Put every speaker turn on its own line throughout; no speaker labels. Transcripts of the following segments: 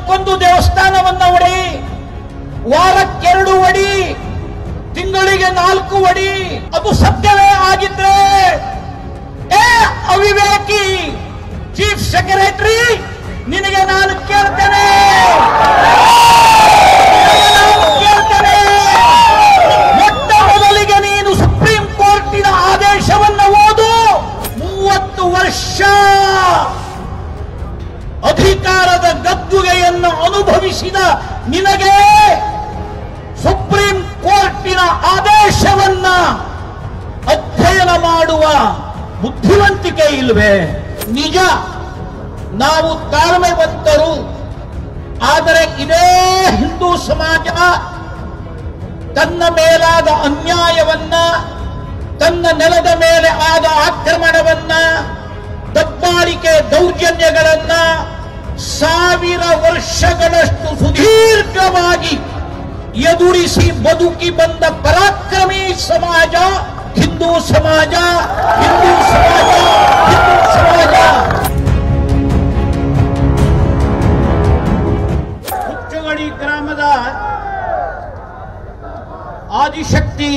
ದಿನಕ್ಕೊಂದು ದೇವಸ್ಥಾನವನ್ನ ಒಡಿ ವಾರಕ್ಕೆರಡು ಒಡಿ ತಿಂಗಳಿಗೆ ನಾಲ್ಕು ಒಡಿ ಅದು ಸತ್ಯವೇ ಆಗಿದ್ರೆ ಏ ಅವಿವೇಕಿ ಚೀಫ್ ಸೆಕ್ರೆಟರಿ ನಿನಗೆ ನಾನು ಕೇಳ್ತೇನೆ ನಾನು ಕೇಳ್ತೇನೆ ಮೊಟ್ಟ ಮೊದಲಿಗೆ ನೀನು ಸುಪ್ರೀಂ ಕೋರ್ಟಿನ ಆದೇಶವನ್ನು ಓದು ಮೂವತ್ತು ವರ್ಷ ಅಧಿಕಾರದ ಗದ್ದುಗೆಯನ್ನು ಅನುಭವಿಸಿದ ನಿನಗೆ ಸುಪ್ರೀಂ ಕೋರ್ಟಿನ ಆದೇಶವನ್ನ ಅಧ್ಯಯನ ಮಾಡುವ ಬುದ್ಧಿವಂತಿಕೆ ಇಲ್ವೇ ನಿಜ ನಾವು ತಾಳ್ಮೆವಂತರು ಆದರೆ ಇದೇ ಹಿಂದೂ ಸಮಾಜ ತನ್ನ ಮೇಲಾದ ಅನ್ಯಾಯವನ್ನ ತನ್ನ ನೆಲದ ಮೇಲೆ ಆದ ಆಕ್ರಮಣವನ್ನ ದಬ್ಬಾಳಿಕೆ ದೌರ್ಜನ್ಯಗಳನ್ನ ಸಾವಿರ ವರ್ಷಗಳಷ್ಟು ಸುದೀರ್ಘವಾಗಿ ಎದುರಿಸಿ ಬದುಕಿ ಬಂದ ಪರಾಕ್ರಮಿ ಸಮಾಜ ಹಿಂದೂ ಸಮಾಜ ಹಿಂದೂ ಸಮಾಜ ಹಿಂದೂ ಸಮಾಜ ಹುಚ್ಚುಗಡಿ ಗ್ರಾಮದ ಆದಿಶಕ್ತಿ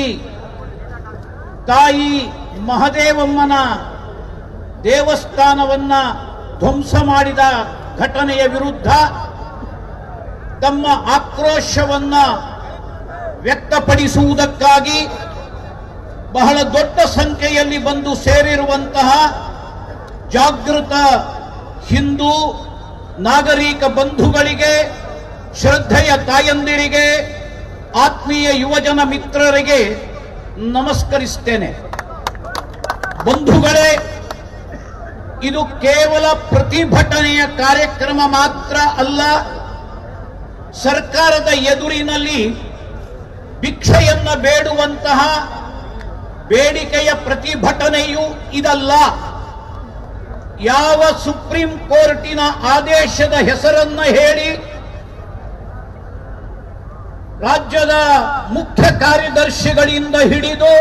ತಾಯಿ ಮಹದೇವಮ್ಮನ ದೇವಸ್ಥಾನವನ್ನ ಧ್ವಂಸ ಮಾಡಿದ ಘಟನೆಯ ವಿರುದ್ಧ ತಮ್ಮ ಆಕ್ರೋಶವನ್ನ ವ್ಯಕ್ತಪಡಿಸುವುದಕ್ಕಾಗಿ ಬಹಳ ದೊಡ್ಡ ಸಂಖ್ಯೆಯಲ್ಲಿ ಬಂದು ಸೇರಿರುವಂತಹ ಜಾಗೃತ ಹಿಂದೂ ನಾಗರಿಕ ಬಂಧುಗಳಿಗೆ ಶ್ರದ್ಧೆಯ ತಾಯಂದಿರಿಗೆ ಆತ್ಮೀಯ ಯುವಜನ ಮಿತ್ರರಿಗೆ ನಮಸ್ಕರಿಸ್ತೇನೆ ಬಂಧುಗಳೇ ಇದು ಕೇವಲ ಪ್ರತಿಭಟನೆಯ ಕಾರ್ಯಕ್ರಮ ಮಾತ್ರ ಅಲ್ಲ ಸರ್ಕಾರದ ಎದುರಿನಲ್ಲಿ ಭಿಕ್ಷೆಯನ್ನ ಬೇಡುವಂತಹ ಬೇಡಿಕೆಯ ಪ್ರತಿಭಟನೆಯೂ ಇದಲ್ಲ ಯಾವ ಸುಪ್ರೀಂ ಕೋರ್ಟಿನ ಆದೇಶದ ಹೆಸರನ್ನ ಹೇಳಿ ರಾಜ್ಯದ ಮುಖ್ಯ ಕಾರ್ಯದರ್ಶಿಗಳಿಂದ ಹಿಡಿದು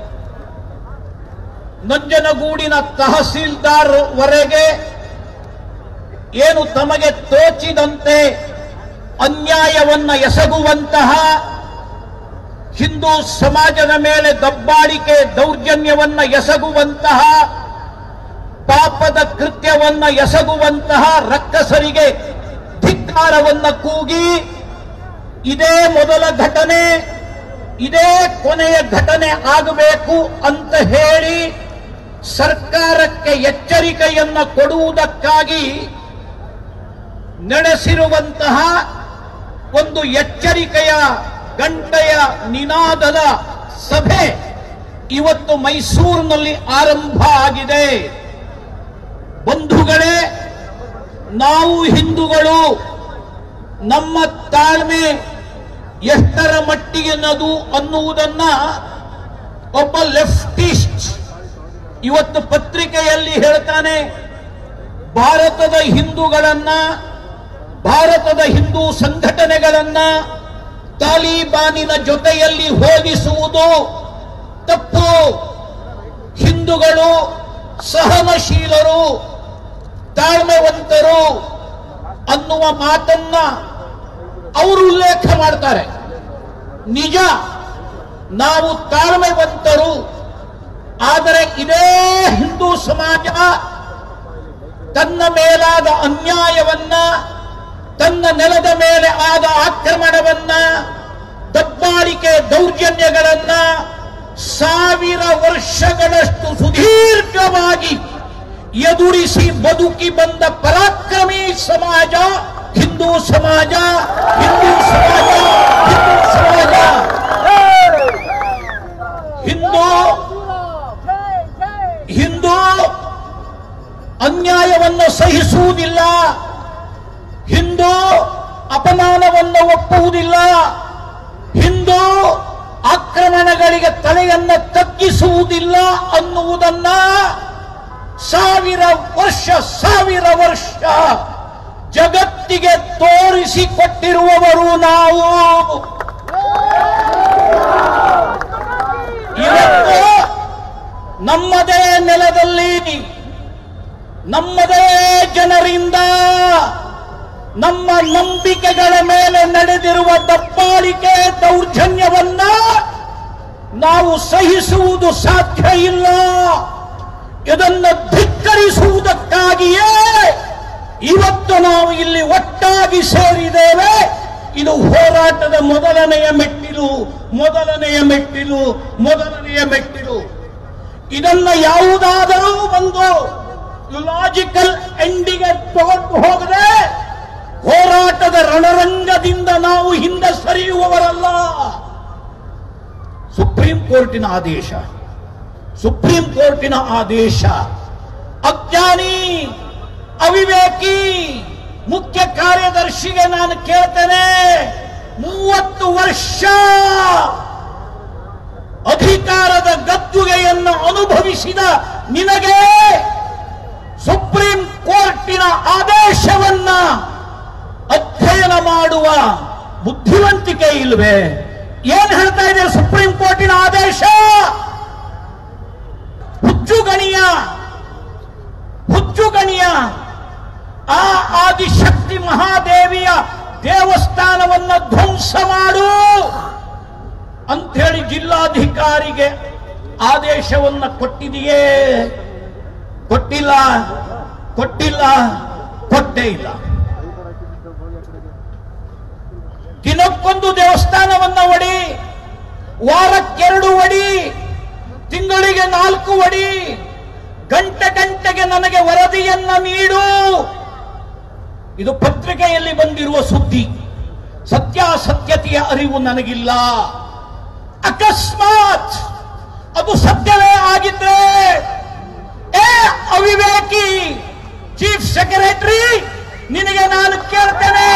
ನಂಜನಗೂಡಿನ ತಹಸೀಲ್ದಾರ್ ವರೆಗೆ ಏನು ತಮಗೆ ತೋಚಿದಂತೆ ಅನ್ಯಾಯವನ್ನ ಎಸಗುವಂತಹ ಹಿಂದೂ ಸಮಾಜದ ಮೇಲೆ ದಬ್ಬಾಳಿಕೆ ದೌರ್ಜನ್ಯವನ್ನ ಎಸಗುವಂತಹ ಪಾಪದ ಕೃತ್ಯವನ್ನ ಎಸಗುವಂತಹ ರಕ್ಕಸರಿಗೆ ಧಿಕ್ಕಾರವನ್ನ ಕೂಗಿ ಇದೇ ಮೊದಲ ಘಟನೆ ಇದೇ ಕೊನೆಯ ಘಟನೆ ಆಗಬೇಕು ಅಂತ ಹೇಳಿ ಸರ್ಕಾರಕ್ಕೆ ಎಚ್ಚರಿಕೆಯನ್ನ ಕೊಡುವುದಕ್ಕಾಗಿ ನಡೆಸಿರುವಂತಹ ಒಂದು ಎಚ್ಚರಿಕೆಯ ಗಂಟೆಯ ನಿನಾದದ ಸಭೆ ಇವತ್ತು ಮೈಸೂರಿನಲ್ಲಿ ಆರಂಭ ಆಗಿದೆ ಬಂಧುಗಳೇ ನಾವು ಹಿಂದೂಗಳು ನಮ್ಮ ತಾಳ್ಮೆ ಎಷ್ಟರ ಮಟ್ಟಿಗೆನದು ಅನ್ನುವುದನ್ನ ಒಬ್ಬ ಲೆಫ್ಟಿಸ್ಟ್ ಇವತ್ತು ಪತ್ರಿಕೆಯಲ್ಲಿ ಹೇಳ್ತಾನೆ ಭಾರತದ ಹಿಂದೂಗಳನ್ನ ಭಾರತದ ಹಿಂದೂ ಸಂಘಟನೆಗಳನ್ನ ತಾಲಿಬಾನಿನ ಜೊತೆಯಲ್ಲಿ ಹೋಲಿಸುವುದು ತಪ್ಪು ಹಿಂದೂಗಳು ಸಹನಶೀಲರು ತಾಳ್ಮೆವಂತರು ಅನ್ನುವ ಮಾತನ್ನ ಅವರು ಉಲ್ಲೇಖ ಮಾಡ್ತಾರೆ ನಿಜ ನಾವು ತಾಳ್ಮೆವಂತರು ಆದರೆ ಇದೇ ಹಿಂದೂ ಸಮಾಜ ತನ್ನ ಮೇಲಾದ ಅನ್ಯಾಯವನ್ನ ತನ್ನ ನೆಲದ ಮೇಲೆ ಆದ ಆಕ್ರಮಣವನ್ನ ದಬ್ಬಾಳಿಕೆ ದೌರ್ಜನ್ಯಗಳನ್ನ ಸಾವಿರ ವರ್ಷಗಳಷ್ಟು ಸುದೀರ್ಘವಾಗಿ ಎದುರಿಸಿ ಬದುಕಿ ಬಂದ ಪರಾಕ್ರಮಿ ಸಮಾಜ ಹಿಂದೂ ಸಮಾಜ ಹಿಂದೂ ಸಮಾಜ ಹಿಂದೂ ಸಮಾಜ ಹಿಂದೂ ಹಿಂದೂ ಅನ್ಯಾಯವನ್ನು ಸಹಿಸುವುದಿಲ್ಲ ಹಿಂದೂ ಅಪಮಾನವನ್ನು ಒಪ್ಪುವುದಿಲ್ಲ ಹಿಂದೂ ಆಕ್ರಮಣಗಳಿಗೆ ತಲೆಯನ್ನ ತಗ್ಗಿಸುವುದಿಲ್ಲ ಅನ್ನುವುದನ್ನ ಸಾವಿರ ವರ್ಷ ಸಾವಿರ ವರ್ಷ ಜಗತ್ತಿಗೆ ತೋರಿಸಿಕೊಟ್ಟಿರುವವರು ನಾವು ಇವತ್ತು ನಮ್ಮದೇ ನೆಲದಲ್ಲಿ ನಮ್ಮದೇ ಜನರಿಂದ ನಮ್ಮ ನಂಬಿಕೆಗಳ ಮೇಲೆ ನಡೆದಿರುವ ದಬ್ಬಾಳಿಕೆ ದೌರ್ಜನ್ಯವನ್ನ ನಾವು ಸಹಿಸುವುದು ಸಾಧ್ಯ ಇಲ್ಲ ಇದನ್ನು ಧಿಕ್ಕರಿಸುವುದಕ್ಕಾಗಿಯೇ ಇವತ್ತು ನಾವು ಇಲ್ಲಿ ಒಟ್ಟಾಗಿ ಸೇರಿದ್ದೇವೆ ಇದು ಹೋರಾಟದ ಮೊದಲನೆಯ ಮೆಟ್ಟಿಲು ಮೊದಲನೆಯ ಮೆಟ್ಟಿಲು ಮೊದಲನೆಯ ಮೆಟ್ಟಿಲು ಇದನ್ನ ಯಾವುದಾದರೂ ಒಂದು ಲಾಜಿಕಲ್ ಎಂಡಿಗೆ ತಗೊಂಡು ಹೋಗದೆ ಹೋರಾಟದ ರಣರಂಗದಿಂದ ನಾವು ಹಿಂದೆ ಸರಿಯುವವರಲ್ಲ ಸುಪ್ರೀಂ ಕೋರ್ಟಿನ ಆದೇಶ ಸುಪ್ರೀಂ ಕೋರ್ಟಿನ ಆದೇಶ ಅಜ್ಞಾನಿ ಅವಿವೇಕಿ ಮುಖ್ಯ ಕಾರ್ಯದರ್ಶಿಗೆ ನಾನು ಕೇಳ್ತೇನೆ ಮೂವತ್ತು ವರ್ಷ ಅಧಿಕಾರದ ಗದ್ದುಗೆಯನ್ನು ಅನುಭವಿಸಿದ ನಿನಗೆ ಸುಪ್ರೀಂ ಕೋರ್ಟಿನ ಆದೇಶವನ್ನ ಅಧ್ಯಯನ ಮಾಡುವ ಬುದ್ಧಿವಂತಿಕೆ ಇಲ್ವೇ ಏನ್ ಹೇಳ್ತಾ ಇದೆ ಸುಪ್ರೀಂ ಕೋರ್ಟಿನ ಆದೇಶ ಹುಚ್ಚುಗಣಿಯ ಹುಚ್ಚುಗಣಿಯ ಆ ಆದಿಶಕ್ತಿ ಮಹಾದೇವಿಯ ದೇವಸ್ಥಾನವನ್ನ ಧ್ವಂಸ ಮಾಡು ಅಂಥೇಳಿ ಜಿಲ್ಲಾಧಿಕಾರಿಗೆ ಆದೇಶವನ್ನ ಕೊಟ್ಟಿದೆಯೇ ಕೊಟ್ಟಿಲ್ಲ ಕೊಟ್ಟಿಲ್ಲ ಕೊಟ್ಟೇ ಇಲ್ಲ ದಿನಕ್ಕೊಂದು ದೇವಸ್ಥಾನವನ್ನ ಒಡಿ ವಾರಕ್ಕೆರಡು ಒಡಿ ತಿಂಗಳಿಗೆ ನಾಲ್ಕು ಒಡಿ ಗಂಟೆ ಗಂಟೆಗೆ ನನಗೆ ವರದಿಯನ್ನ ನೀಡು ಇದು ಪತ್ರಿಕೆಯಲ್ಲಿ ಬಂದಿರುವ ಸುದ್ದಿ ಸತ್ಯಾಸತ್ಯತೆಯ ಅರಿವು ನನಗಿಲ್ಲ ಅಕಸ್ಮಾತ್ ಅದು ಸತ್ಯವೇ ಆಗಿದ್ರೆ ಏ ಅವಿವೇಕಿ ಚೀಫ್ ಸೆಕ್ರೆಟರಿ ನಿನಗೆ ನಾನು ಕೇಳ್ತೇನೆ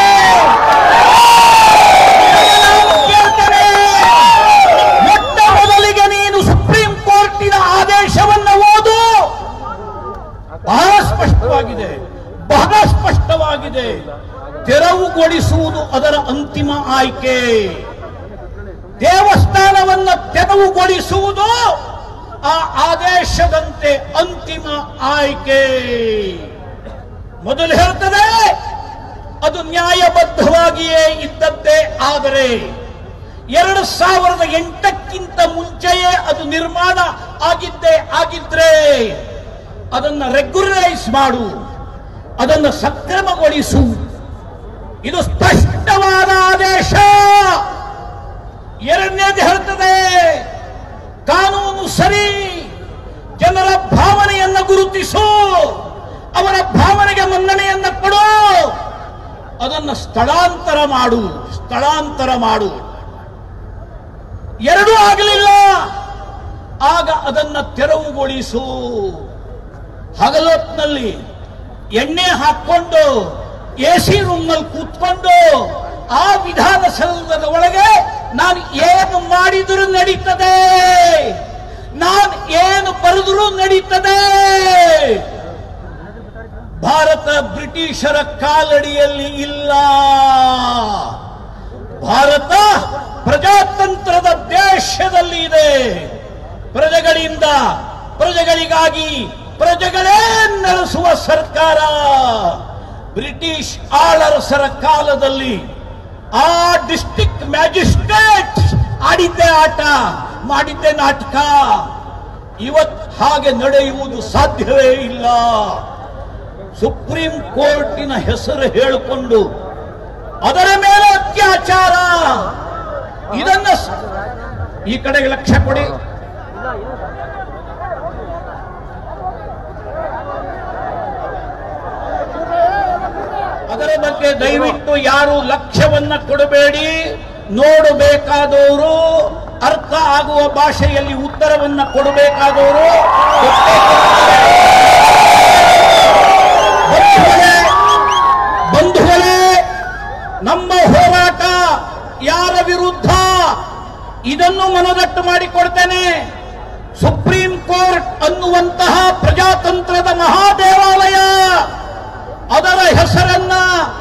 ನಿನಗೆ ನಾನು ಕೇಳ್ತೇನೆ ಮೊಟ್ಟ ಮೊದಲಿಗೆ ನೀನು ಸುಪ್ರೀಂ ಕೋರ್ಟಿನ ಆದೇಶವನ್ನು ಓದು ಬಹಳ ಸ್ಪಷ್ಟವಾಗಿದೆ ಬಹಳ ಸ್ಪಷ್ಟವಾಗಿದೆ ತೆರವುಗೊಳಿಸುವುದು ಅದರ ಅಂತಿಮ ಆಯ್ಕೆ ದೇವಸ್ಥಾನವನ್ನು ತೆರವುಗೊಳಿಸುವುದು ಆ ಆದೇಶದಂತೆ ಅಂತಿಮ ಆಯ್ಕೆ ಮೊದಲು ಹೇಳ್ತದೆ ಅದು ನ್ಯಾಯಬದ್ಧವಾಗಿಯೇ ಇದ್ದದ್ದೇ ಆದರೆ ಎರಡು ಸಾವಿರದ ಎಂಟಕ್ಕಿಂತ ಮುಂಚೆಯೇ ಅದು ನಿರ್ಮಾಣ ಆಗಿದ್ದೇ ಆಗಿದ್ರೆ ಅದನ್ನು ರೆಗ್ಯುಲರೈಸ್ ಮಾಡು ಅದನ್ನು ಸಕ್ರಮಗೊಳಿಸು ಇದು ಸ್ಪಷ್ಟವಾದ ಆದೇಶ ಎರಡನೇದು ಹೇಳ್ತದೆ ಕಾನೂನು ಸರಿ ಜನರ ಭಾವನೆಯನ್ನ ಗುರುತಿಸು ಅವರ ಭಾವನೆಗೆ ಮನ್ನಣೆಯನ್ನ ಕೊಡು ಅದನ್ನು ಸ್ಥಳಾಂತರ ಮಾಡು ಸ್ಥಳಾಂತರ ಮಾಡು ಎರಡೂ ಆಗಲಿಲ್ಲ ಆಗ ಅದನ್ನ ತೆರವುಗೊಳಿಸು ಹಗಲೊತ್ನಲ್ಲಿ ಎಣ್ಣೆ ಹಾಕೊಂಡು ಎ ಸಿ ರೂಮ್ನಲ್ಲಿ ಕೂತ್ಕೊಂಡು ಆ ವಿಧಾನಸೌಧದ ಒಳಗೆ ನಾನು ಏನು ಮಾಡಿದರೂ ನಡೀತದೆ ನಾನು ಏನು ಬರೆದರೂ ನಡೀತದೆ ಭಾರತ ಬ್ರಿಟಿಷರ ಕಾಲಡಿಯಲ್ಲಿ ಇಲ್ಲ ಭಾರತ ಪ್ರಜಾತಂತ್ರದ ದೇಶದಲ್ಲಿ ಇದೆ ಪ್ರಜೆಗಳಿಂದ ಪ್ರಜೆಗಳಿಗಾಗಿ ಪ್ರಜೆಗಳೇ ನಡೆಸುವ ಸರ್ಕಾರ ಬ್ರಿಟಿಷ್ ಆಳರಸರ ಕಾಲದಲ್ಲಿ ಆ ಡಿಸ್ಟ್ರಿಕ್ಟ್ ಮ್ಯಾಜಿಸ್ಟ್ರೇಟ್ ಆಡಿದ್ದೆ ಆಟ ಮಾಡಿದ್ದೆ ನಾಟಕ ಇವತ್ ಹಾಗೆ ನಡೆಯುವುದು ಸಾಧ್ಯವೇ ಇಲ್ಲ ಸುಪ್ರೀಂ ಕೋರ್ಟಿನ ಹೆಸರು ಹೇಳಿಕೊಂಡು ಅದರ ಮೇಲೆ ಅತ್ಯಾಚಾರ ಇದನ್ನ ಸ- ಈ ಕಡೆಗೆ ಲಕ್ಷ್ಯ ಕೊಡಿ ಅದರ ಬಗ್ಗೆ ದಯವಿಟ್ಟು ಯಾರು ಲಕ್ಷ್ಯವನ್ನ ಕೊಡಬೇಡಿ ನೋಡಬೇಕಾದವರು ಅರ್ಥ ಆಗುವ ಭಾಷೆಯಲ್ಲಿ ಉತ್ತರವನ್ನ ಕೊಡಬೇಕಾದವರು ಬಂಧುಗಳೇ ಬಂಧುಗಳೇ ನಮ್ಮ ಹೋರಾಟ ಯಾರ ವಿರುದ್ಧ ಇದನ್ನು ಮನದಟ್ಟು ಮಾಡಿಕೊಡ್ತೇನೆ ಸುಪ್ರೀಂ ಕೋರ್ಟ್ ಅನ್ನುವಂತಹ ಪ್ರಜಾತಂತ್ರದ ಮಹಾದೇವಾಲಯ ಅದರ ಹೆಸರನ್ನ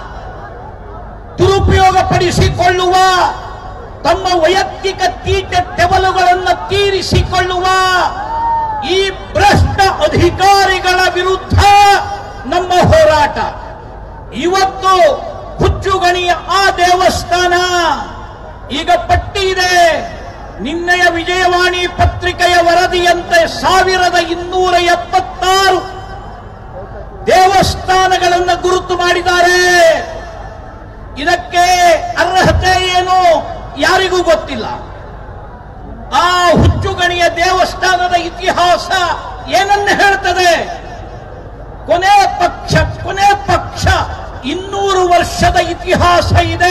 ದುರುಪಯೋಗಪಡಿಸಿಕೊಳ್ಳುವ ತಮ್ಮ ವೈಯಕ್ತಿಕ ತೀಟ ತೆವಲುಗಳನ್ನು ತೀರಿಸಿಕೊಳ್ಳುವ ಈ ಭ್ರಷ್ಟ ಅಧಿಕಾರಿಗಳ ವಿರುದ್ಧ ನಮ್ಮ ಹೋರಾಟ ಇವತ್ತು ಹುಚ್ಚುಗಣಿಯ ಆ ದೇವಸ್ಥಾನ ಈಗ ಪಟ್ಟಿ ಇದೆ ನಿನ್ನೆಯ ವಿಜಯವಾಣಿ ಪತ್ರಿಕೆಯ ವರದಿಯಂತೆ ಸಾವಿರದ ಇನ್ನೂರ ಎಪ್ಪತ್ತಾರು ದೇವಸ್ಥಾನಗಳನ್ನು ಗುರುತು ಮಾಡಿದ್ದಾರೆ ಇದಕ್ಕೆ ಅರ್ಹತೆ ಏನು ಯಾರಿಗೂ ಗೊತ್ತಿಲ್ಲ ಆ ಹುಚ್ಚುಗಣಿಯ ದೇವಸ್ಥಾನದ ಇತಿಹಾಸ ಏನನ್ನು ಹೇಳ್ತದೆ ಕೊನೆ ಪಕ್ಷ ಕೊನೆ ಪಕ್ಷ ಇನ್ನೂರು ವರ್ಷದ ಇತಿಹಾಸ ಇದೆ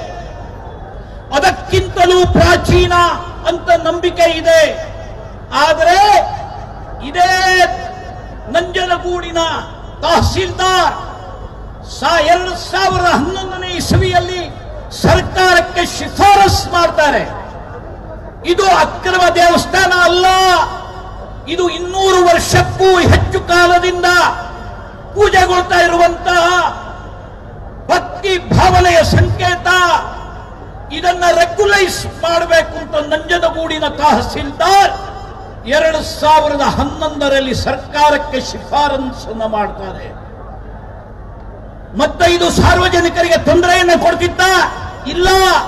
ಅದಕ್ಕಿಂತಲೂ ಪ್ರಾಚೀನ ಅಂತ ನಂಬಿಕೆ ಇದೆ ಆದರೆ ಇದೇ ನಂಜನಗೂಡಿನ ತಹಸೀಲ್ದಾರ್ ಸಾ ಎರಡು ಸಾವಿರದ ಹನ್ನೊಂದನೇ ಇಸವಿಯಲ್ಲಿ ಸರ್ಕಾರಕ್ಕೆ ಶಿಫಾರಸ್ ಮಾಡ್ತಾರೆ ಇದು ಅಕ್ರಮ ದೇವಸ್ಥಾನ ಅಲ್ಲ ಇದು ಇನ್ನೂರು ವರ್ಷಕ್ಕೂ ಹೆಚ್ಚು ಕಾಲದಿಂದ ಪೂಜೆಗೊಳ್ತಾ ಇರುವಂತಹ ಭಕ್ತಿ ಭಾವನೆಯ ಸಂಕೇತ ಇದನ್ನ ರೆಗ್ಯುಲೈಸ್ ಮಾಡಬೇಕು ಅಂತ ನಂಜನಗೂಡಿನ ತಹಸೀಲ್ದಾರ್ ಎರಡು ಸಾವಿರದ ಹನ್ನೊಂದರಲ್ಲಿ ಸರ್ಕಾರಕ್ಕೆ ಶಿಫಾರಸನ್ನು ಮಾಡ್ತಾರೆ ಮತ್ತೆ ಇದು ಸಾರ್ವಜನಿಕರಿಗೆ ತೊಂದರೆಯನ್ನು ಕೊಡ್ತಿದ್ದ ಇಲ್ಲ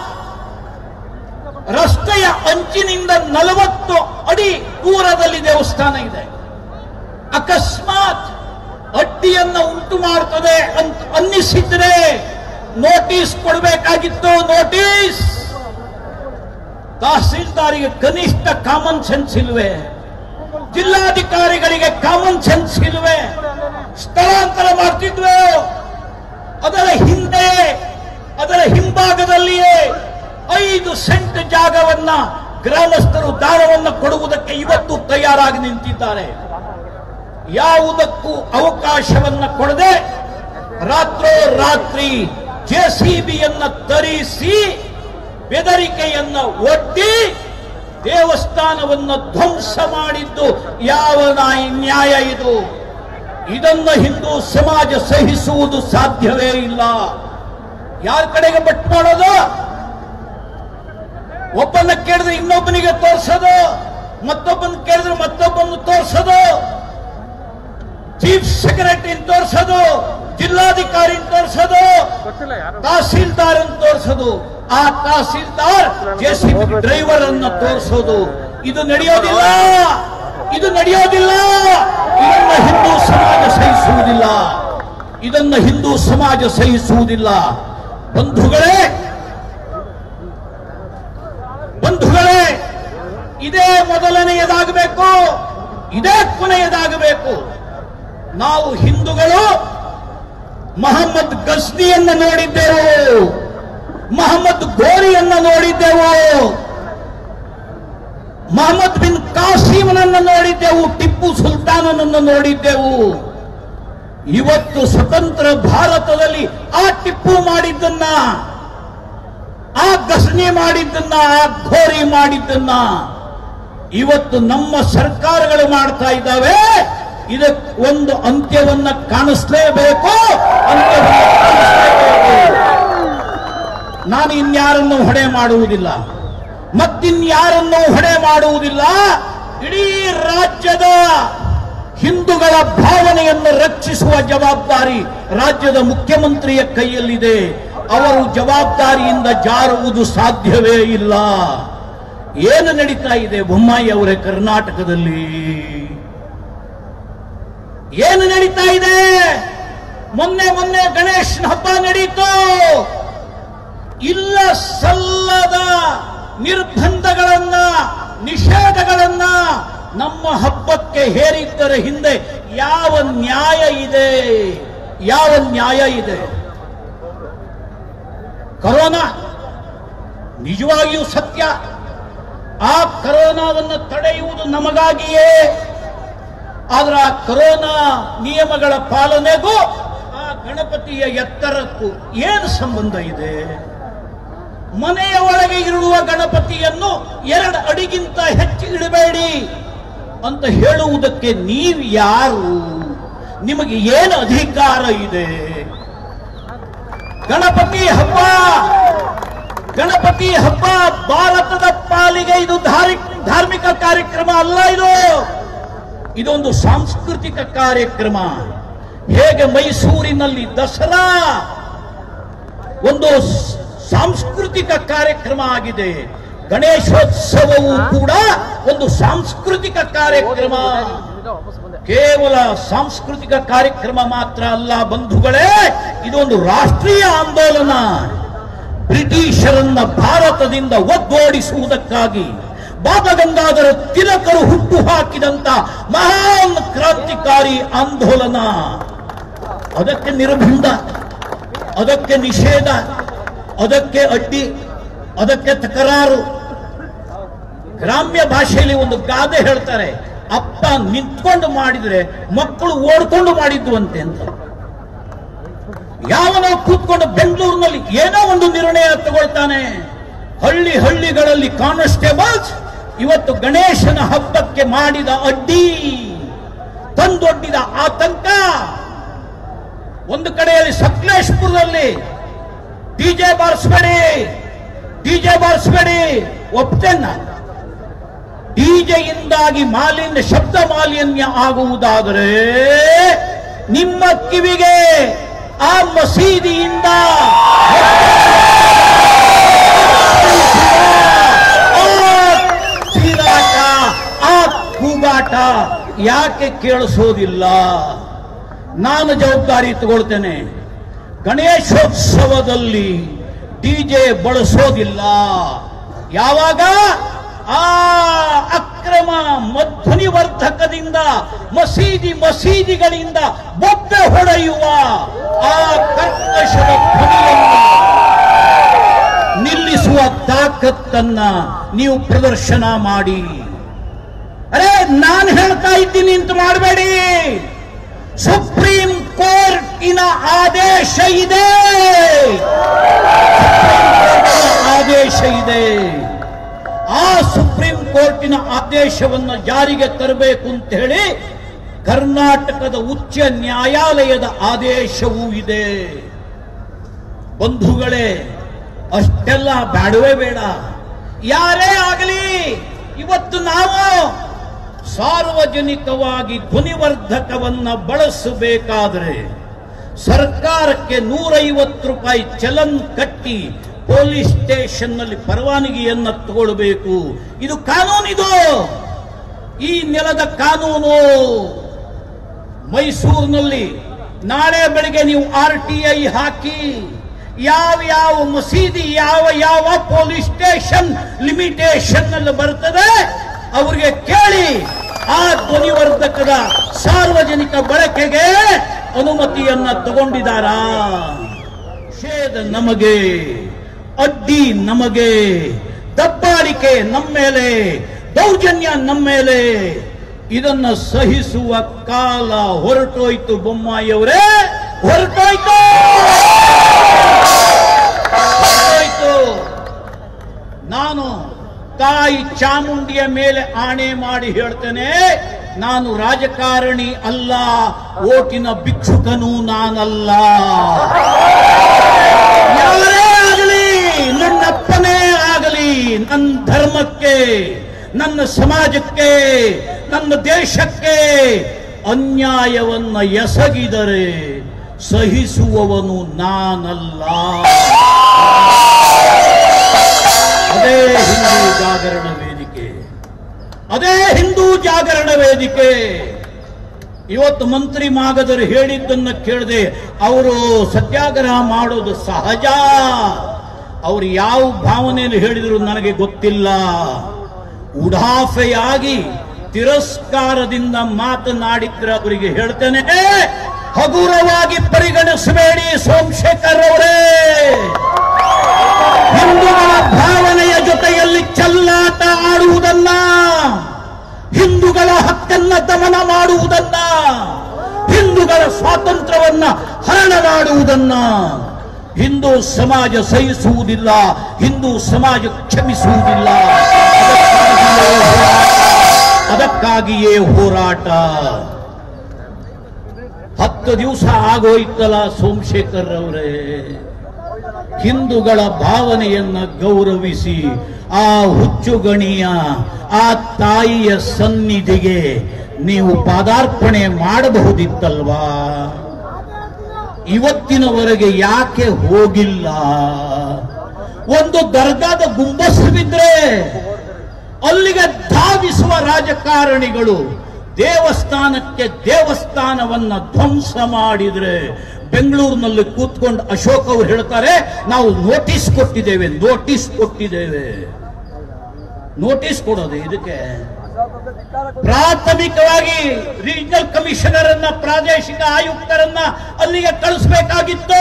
ರಸ್ತೆಯ ಅಂಚಿನಿಂದ ನಲವತ್ತು ಅಡಿ ದೂರದಲ್ಲಿ ದೇವಸ್ಥಾನ ಇದೆ ಅಕಸ್ಮಾತ್ ಅಡ್ಡಿಯನ್ನ ಉಂಟು ಮಾಡ್ತದೆ ಅಂತ ಅನ್ನಿಸಿದ್ರೆ ನೋಟಿಸ್ ಕೊಡಬೇಕಾಗಿತ್ತು ನೋಟಿಸ್ ತಹಸೀಲ್ದಾರಿಗೆ ಕನಿಷ್ಠ ಕಾಮನ್ ಸೆನ್ಸ್ ಇಲ್ವೇ ಜಿಲ್ಲಾಧಿಕಾರಿಗಳಿಗೆ ಕಾಮನ್ ಸೆನ್ಸ್ ಇಲ್ವೇ ಸ್ಥಳಾಂತರ ಮಾಡ್ತಿದ್ವು ಅದರ ಹಿಂದೆ ಅದರ ಹಿಂಭಾಗದಲ್ಲಿಯೇ ಐದು ಸೆಂಟ್ ಜಾಗವನ್ನ ಗ್ರಾಮಸ್ಥರು ದಾನವನ್ನು ಕೊಡುವುದಕ್ಕೆ ಇವತ್ತು ತಯಾರಾಗಿ ನಿಂತಿದ್ದಾರೆ ಯಾವುದಕ್ಕೂ ಅವಕಾಶವನ್ನ ಕೊಡದೆ ರಾತ್ರೋ ರಾತ್ರಿ ಜೆಸಿಬಿಯನ್ನ ತರಿಸಿ ಬೆದರಿಕೆಯನ್ನ ಒಡ್ಡಿ ದೇವಸ್ಥಾನವನ್ನ ಧ್ವಂಸ ಮಾಡಿದ್ದು ಯಾವ ನಾಯಿ- ನ್ಯಾಯ ಇದು ಇದನ್ನ ಹಿಂದೂ ಸಮಾಜ ಸಹಿಸುವುದು ಸಾಧ್ಯವೇ ಇಲ್ಲ ಯಾರ ಕಡೆಗೆ ಬಟ್ ಮಾಡೋದು ಒಬ್ಬನ ಕೇಳಿದ್ರೆ ಇನ್ನೊಬ್ಬನಿಗೆ ತೋರ್ಸೋದು ಮತ್ತೊಬ್ಬನ ಕೇಳಿದ್ರೆ ಮತ್ತೊಬ್ಬನ ತೋರ್ಸೋದು ಚೀಫ್ ಸೆಕ್ರೆಟರಿ ತೋರ್ಸೋದು ಜಿಲ್ಲಾಧಿಕಾರಿ ತೋರ್ಸೋದು
ಗೊತ್ತಿಲ್ಲ ಯಾರು
ತಹಸೀಲ್ದಾರ್ ಅಂತ ತೋರಿಸೋದು ಆ ತಹಸೀಲ್ದಾರ್ ಜೆಸಿಬಿ ಡ್ರೈವರ್ ಅನ್ನ ತೋರಿಸೋದು ಇದು ನಡೆಯೋದಿಲ್ಲ ಇದು ನಡೆಯೋದಿಲ್ಲ ಇದನ್ನ ಹಿಂದೂ ಸಮಾಜ ಸಹಿಸುವುದಿಲ್ಲ ಇದನ್ನ ಹಿಂದೂ ಸಮಾಜ ಸಹಿಸುವುದಿಲ್ಲ ಬಂಧುಗಳೇ ಬಂಧುಗಳೇ ಇದೇ ಮೊದಲನೆಯದಾಗಬೇಕು ಇದೇ ಕೊನೆಯದಾಗಬೇಕು ನಾವು ಹಿಂದೂಗಳು ಮಹಮ್ಮದ್ ಗಸ್ನಿಯನ್ನ ನೋಡಿದ್ದೆವು ಮಹಮ್ಮದ್ ಗೋರಿಯನ್ನ ನೋಡಿದ್ದೆವು ಮಹಮ್ಮದ್ ಬಿನ್ ಕಾಸಿಮನನ್ನ ನೋಡಿದ್ದೆವು ಟಿಪ್ಪು ಸುಲ್ತಾನನನ್ನು ನೋಡಿದ್ದೆವು ಇವತ್ತು ಸ್ವತಂತ್ರ ಭಾರತದಲ್ಲಿ ಆ ಟಿಪ್ಪು ಮಾಡಿದ್ದನ್ನ ಆ ಗಸನಿ ಮಾಡಿದ್ದನ್ನ ಆ ಘೋರಿ ಮಾಡಿದ್ದನ್ನ ಇವತ್ತು ನಮ್ಮ ಸರ್ಕಾರಗಳು ಮಾಡ್ತಾ ಇದ್ದಾವೆ ಇದಕ್ಕೆ ಒಂದು ಅಂತ್ಯವನ್ನ ಕಾಣಿಸ್ಲೇಬೇಕು ಅಂತ್ಯವನ್ನ ಕಾಣಿಸ್ಲೇಬೇಕು ನಾನು ಇನ್ಯಾರನ್ನು ಹೊಡೆ ಮಾಡುವುದಿಲ್ಲ ಮತ್ತಿನ್ಯಾರನ್ನು ಹೊಡೆ ಮಾಡುವುದಿಲ್ಲ ಇಡೀ ರಾಜ್ಯದ ಹಿಂದೂಗಳ ಭಾವನೆಯನ್ನು ರಕ್ಷಿಸುವ ಜವಾಬ್ದಾರಿ ರಾಜ್ಯದ ಮುಖ್ಯಮಂತ್ರಿಯ ಕೈಯಲ್ಲಿದೆ ಅವರು ಜವಾಬ್ದಾರಿಯಿಂದ ಜಾರುವುದು ಸಾಧ್ಯವೇ ಇಲ್ಲ ಏನು ನಡೀತಾ ಇದೆ ಬೊಮ್ಮಾಯಿ ಅವರೇ ಕರ್ನಾಟಕದಲ್ಲಿ ಏನು ನಡೀತಾ ಇದೆ ಮೊನ್ನೆ ಮೊನ್ನೆ ಗಣೇಶನ ಹಬ್ಬ ನಡೀತು ಇಲ್ಲ ಸಲ್ಲದ ನಿರ್ಬಂಧಗಳನ್ನ ನಿಷೇಧಗಳನ್ನ ನಮ್ಮ ಹಬ್ಬಕ್ಕೆ ಹೇರಿದ್ದರ ಹಿಂದೆ ಯಾವ ನ್ಯಾಯ ಇದೆ ಯಾವ ನ್ಯಾಯ ಇದೆ ಕರೋನಾ ನಿಜವಾಗಿಯೂ ಸತ್ಯ ಆ ಕರೋನಾವನ್ನು ತಡೆಯುವುದು ನಮಗಾಗಿಯೇ ಆದ್ರೆ ಆ ಕರೋನಾ ನಿಯಮಗಳ ಪಾಲನೆಗೂ ಆ ಗಣಪತಿಯ ಎತ್ತರಕ್ಕೂ ಏನು ಸಂಬಂಧ ಇದೆ ಮನೆಯ ಒಳಗೆ ಇರುವ ಗಣಪತಿಯನ್ನು ಎರಡು ಅಡಿಗಿಂತ ಹೆಚ್ಚು ಇಡಬೇಡಿ ಅಂತ ಹೇಳುವುದಕ್ಕೆ ನೀವು ಯಾರು ನಿಮಗೆ ಏನು ಅಧಿಕಾರ ಇದೆ ಗಣಪತಿ ಹಬ್ಬ ಗಣಪತಿ ಹಬ್ಬ ಭಾರತದ ಪಾಲಿಗೆ ಇದು ಧಾರಿ- ಧಾರ್ಮಿಕ ಕಾರ್ಯಕ್ರಮ ಅಲ್ಲ ಇದು ಇದೊಂದು ಸಾಂಸ್ಕೃತಿಕ ಕಾರ್ಯಕ್ರಮ ಹೇಗೆ ಮೈಸೂರಿನಲ್ಲಿ ದಸರಾ ಒಂದು ಸ್- ಸಾಂಸ್ಕೃತಿಕ ಕಾರ್ಯಕ್ರಮ ಆಗಿದೆ ಗಣೇಶೋತ್ಸವವು ಕೂಡ ಒಂದು ಸಾಂಸ್ಕೃತಿಕ ಕಾರ್ಯಕ್ರಮ ಕೇವಲ ಸಾಂಸ್ಕೃತಿಕ ಕಾರ್ಯಕ್ರಮ ಮಾತ್ರ ಅಲ್ಲ ಬಂಧುಗಳೇ ಇದೊಂದು ರಾಷ್ಟ್ರೀಯ ಆಂದೋಲನ ಬ್ರಿಟಿಷರನ್ನ ಭಾರತದಿಂದ ಒದ್ದೋಡಿಸುವುದಕ್ಕಾಗಿ ಬಾಬಗಂಗಾಧರ ತಿಲಕರು ಹುಟ್ಟು ಹಾಕಿದಂತ ಮಹಾನ್ ಕ್ರಾಂತಿಕಾರಿ ಆಂದೋಲನ ಅದಕ್ಕೆ ನಿರ್ಬಂಧ ಅದಕ್ಕೆ ನಿಷೇಧ ಅದಕ್ಕೆ ಅಡ್ಡಿ ಅದಕ್ಕೆ ತಕರಾರು ಗ್ರಾಮ್ಯ ಭಾಷೆಯಲ್ಲಿ ಒಂದು ಗಾದೆ ಹೇಳ್ತಾರೆ ಅಪ್ಪ ನಿಂತ್ಕೊಂಡು ಮಾಡಿದ್ರೆ ಮಕ್ಕಳು ಓಡ್ಕೊಂಡು ಮಾಡಿದ್ವಂತೆ ಅಂತ ಯಾವನೋ ಕೂತ್ಕೊಂಡು ಬೆಂಗಳೂರಿನಲ್ಲಿ ಏನೋ ಒಂದು ನಿರ್ಣಯ ತಗೊಳ್ತಾನೆ ಹಳ್ಳಿ ಹಳ್ಳಿಗಳಲ್ಲಿ ಕಾನ್ಸ್ಟೇಬಲ್ಸ್ ಇವತ್ತು ಗಣೇಶನ ಹಬ್ಬಕ್ಕೆ ಮಾಡಿದ ಅಡ್ಡಿ ತಂದೊಡ್ಡಿದ ಆತಂಕ ಒಂದು ಕಡೆಯಲ್ಲಿ ಸಕಲೇಶ್ಪುರದಲ್ಲಿ ಡಿಜೆ ಬಾರಿಸಬೇಡಿ ಡಿಜೆ ಬಾರಿಸಬೇಡಿ ಒಪ್ತೇನೆ ಡಿಜೆಯಿಂದಾಗಿ ಮಾಲಿನ್ಯ ಶಬ್ದ ಮಾಲಿನ್ಯ ಆಗುವುದಾದರೆ ನಿಮ್ಮ ಕಿವಿಗೆ ಆ ಮಸೀದಿಯಿಂದ ಆ ಚೀರಾಟ ಆ ಕೂಗಾಟ ಯಾಕೆ ಕೇಳಿಸೋದಿಲ್ಲ ನಾನು ಜವಾಬ್ದಾರಿ ತಗೊಳ್ತೇನೆ ಗಣೇಶೋತ್ಸವದಲ್ಲಿ ಡಿಜೆ ಬಳಸೋದಿಲ್ಲ ಯಾವಾಗ ಆ ಅಕ್ರಮ ಮಧ್ವನಿವರ್ಧಕದಿಂದ ಮಸೀದಿ ಮಸೀದಿಗಳಿಂದ ಬೊಬ್ಬೆ ಹೊಡೆಯುವ ಆ ಕರ್ಕಶದ ಧ್ವನಿಯನ್ನು ನಿಲ್ಲಿಸುವ ತಾಕತ್ತನ್ನ ನೀವು ಪ್ರದರ್ಶನ ಮಾಡಿ ಅರೆ ನಾನು ಹೇಳ್ತಾ ಇದ್ದೀನಿ ಅಂತ ಮಾಡಬೇಡಿ ಸುಪ್ರೀಂ ಕೋರ್ಟಿನ ಆದೇಶ ಇದೆ ಆದೇಶ ಇದೆ ಆ ಸುಪ್ರೀಂ ಕೋರ್ಟಿನ ಆದೇಶವನ್ನು ಜಾರಿಗೆ ತರಬೇಕು ಅಂತ ಹೇಳಿ ಕರ್ನಾಟಕದ ಉಚ್ಚ ನ್ಯಾಯಾಲಯದ ಆದೇಶವೂ ಇದೆ ಬಂಧುಗಳೇ ಅಷ್ಟೆಲ್ಲ ಬೇಡವೇ ಬೇಡ ಯಾರೇ ಆಗಲಿ ಇವತ್ತು ನಾವು ಸಾರ್ವಜನಿಕವಾಗಿ ಧ್ವನಿವರ್ಧಕವನ್ನ ಬಳಸಬೇಕಾದ್ರೆ ಸರ್ಕಾರಕ್ಕೆ ನೂರೈವತ್ತು ರೂಪಾಯಿ ಚಲನ್ ಕಟ್ಟಿ ಪೊಲೀಸ್ ಸ್ಟೇಷನ್ ನಲ್ಲಿ ಪರವಾನಗಿಯನ್ನ ತಗೊಳ್ಬೇಕು ಇದು ಕಾನೂನಿದು ಈ ನೆಲದ ಕಾನೂನು ಮೈಸೂರಿನಲ್ಲಿ ನಾಳೆ ಬೆಳಿಗ್ಗೆ ನೀವು ಆರ್ ಟಿ ಐ ಹಾಕಿ ಯಾವ ಯಾವ ಮಸೀದಿ ಯಾವ ಯಾವ ಪೊಲೀಸ್ ಸ್ಟೇಷನ್ ಲಿಮಿಟೇಷನ್ ಅಲ್ಲಿ ಬರ್ತದೆ ಅವರಿಗೆ ಕೇಳಿ ಆ ಧ್ವನಿವರ್ಧಕದ ಸಾರ್ವಜನಿಕ ಬಳಕೆಗೆ ಅನುಮತಿಯನ್ನ ತಗೊಂಡಿದ್ದಾರಾ ಷೇಧ ನಮಗೆ ಅಡ್ಡಿ ನಮಗೆ ದಬ್ಬಾಳಿಕೆ ನಮ್ಮ ಮೇಲೆ ದೌರ್ಜನ್ಯ ನಮ್ಮ ಮೇಲೆ ಇದನ್ನ ಸಹಿಸುವ ಕಾಲ ಹೊರಟೋಯ್ತು ಬೊಮ್ಮಾಯಿಯವರೇ ಹೊರಟೋಯ್ತು ಹೊರಟೋಯ್ತು ನಾನು ತಾಯಿ ಚಾಮುಂಡಿಯ ಮೇಲೆ ಆಣೆ ಮಾಡಿ ಹೇಳ್ತೇನೆ ನಾನು ರಾಜಕಾರಣಿ ಅಲ್ಲ ಓಟಿನ ಭಿಕ್ಷುಕನೂ ನಾನಲ್ಲ ಯಾರೇ ಆಗಲಿ ನನ್ನಪ್ಪನೇ ಆಗಲಿ ನನ್ನ ಧರ್ಮಕ್ಕೆ ನನ್ನ ಸಮಾಜಕ್ಕೆ ನನ್ನ ದೇಶಕ್ಕೆ ಅನ್ಯಾಯವನ್ನ ಎಸಗಿದರೆ ಸಹಿಸುವವನು ನಾನಲ್ಲ ಅದೇ ಹಿಂದೂ ಜಾಗರಣ ವೇದಿಕೆ ಅದೇ ಹಿಂದೂ ಜಾಗರಣ ವೇದಿಕೆ ಇವತ್ತು ಮಂತ್ರಿ ಮಾಗದರು ಹೇಳಿದ್ದನ್ನ ಕೇಳದೆ ಅವರು ಸತ್ಯಾಗ್ರಹ ಮಾಡೋದು ಸಹಜ ಅವರು ಯಾವ ಭಾವನೆಯಲ್ಲಿ ಹೇಳಿದ್ರು ನನಗೆ ಗೊತ್ತಿಲ್ಲ ಉಡಾಫೆಯಾಗಿ ತಿರಸ್ಕಾರದಿಂದ ಮಾತನಾಡಿದ್ರೆ ಅವರಿಗೆ ಹೇಳ್ತೇನೆ ಹಗುರವಾಗಿ ಪರಿಗಣಿಸಬೇಡಿ ಸೋಮಶೇಖರ್ ಅವರೇ ಹಿಂದೂಗಳ ಭಾವನೆಯ ಜೊತೆಯಲ್ಲಿ ಚೆಲ್ಲಾಟ ಆಡುವುದನ್ನ ಹಿಂದೂಗಳ ಹಕ್ಕನ್ನ ದಮನ ಮಾಡುವುದನ್ನ ಹಿಂದೂಗಳ ಸ್ವಾತಂತ್ರ್ಯವನ್ನ ಹರಣ ಮಾಡುವುದನ್ನ ಹಿಂದೂ ಸಮಾಜ ಸಹಿಸುವುದಿಲ್ಲ ಹಿಂದೂ ಸಮಾಜ ಕ್ಷಮಿಸುವುದಿಲ್ಲ ಅದಕ್ಕಾಗಿಯೇ ಹೋರಾಟ ಹತ್ತು ದಿವಸ ಆಗೋಯ್ತಲ್ಲ ಸೋಮಶೇಖರ್ ಅವರೇ ಹಿಂದೂಗಳ ಭಾವನೆಯನ್ನ ಗೌರವಿಸಿ ಆ ಹುಚ್ಚುಗಣಿಯ ಆ ತಾಯಿಯ ಸನ್ನಿಧಿಗೆ ನೀವು ಪಾದಾರ್ಪಣೆ ಮಾಡಬಹುದಿತ್ತಲ್ವಾ ಇವತ್ತಿನವರೆಗೆ ಯಾಕೆ ಹೋಗಿಲ್ಲ ಒಂದು ದರ್ಗಾದ ಗುಂಬಸ್ ಬಿದ್ರೆ ಅಲ್ಲಿಗೆ ಧಾವಿಸುವ ರಾಜಕಾರಣಿಗಳು ದೇವಸ್ಥಾನಕ್ಕೆ ದೇವಸ್ಥಾನವನ್ನ ಧ್ವಂಸ ಮಾಡಿದ್ರೆ ಬೆಂಗಳೂರಿನಲ್ಲಿ ಕೂತ್ಕೊಂಡು ಅಶೋಕ್ ಅವರು ಹೇಳ್ತಾರೆ ನಾವು ನೋಟಿಸ್ ಕೊಟ್ಟಿದ್ದೇವೆ ನೋಟಿಸ್ ಕೊಟ್ಟಿದ್ದೇವೆ ನೋಟಿಸ್ ಕೊಡೋದು ಇದಕ್ಕೆ ಪ್ರಾಥಮಿಕವಾಗಿ ರೀಜನಲ್ ಕಮಿಷನರ್ ಅನ್ನ ಪ್ರಾದೇಶಿಕ ಆಯುಕ್ತರನ್ನ ಅಲ್ಲಿಗೆ ಕಳಿಸ್ಬೇಕಾಗಿತ್ತು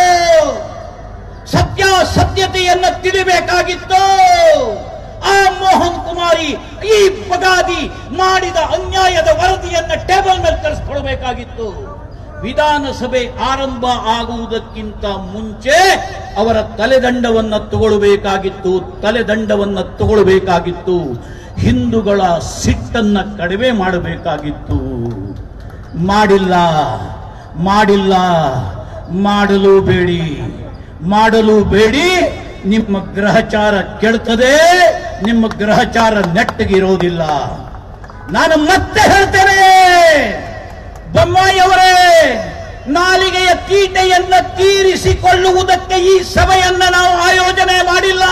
ಸತ್ಯಾಸತ್ಯತೆಯನ್ನ ತಿಳಿಬೇಕಾಗಿತ್ತು ಆ ಮೋಹನ್ ಕುಮಾರಿ ಈ ಬಗಾದಿ ಮಾಡಿದ ಅನ್ಯಾಯದ ವರದಿಯನ್ನ ಟೇಬಲ್ ಮೇಲೆ ತರಿಸ್ಕೊಳ್ಬೇಕಾಗಿತ್ತು ವಿಧಾನಸಭೆ ಆರಂಭ ಆಗುವುದಕ್ಕಿಂತ ಮುಂಚೆ ಅವರ ತಲೆದಂಡವನ್ನ ತಗೊಳ್ಬೇಕಾಗಿತ್ತು ತಲೆದಂಡವನ್ನ ತಗೊಳ್ಬೇಕಾಗಿತ್ತು ಹಿಂದೂಗಳ ಸಿಟ್ಟನ್ನ ಕಡಿಮೆ ಮಾಡಬೇಕಾಗಿತ್ತು ಮಾಡಿಲ್ಲ ಮಾಡಿಲ್ಲ ಮಾಡಲು ಬೇಡಿ ಮಾಡಲು ಬೇಡಿ ನಿಮ್ಮ ಗ್ರಹಚಾರ ಕೆಡ್ತದೆ ನಿಮ್ಮ ಗ್ರಹಚಾರ ನೆಟ್ಟಗಿರೋದಿಲ್ಲ ನಾನು ಮತ್ತೆ ಹೇಳ್ತೇನೆ ಬೊಮ್ಮಾಯಿಯವರೇ ನಾಲಿಗೆಯ ತೀಟೆಯನ್ನ ತೀರಿಸಿಕೊಳ್ಳುವುದಕ್ಕೆ ಈ ಸಭೆಯನ್ನ ನಾವು ಆಯೋಜನೆ ಮಾಡಿಲ್ಲ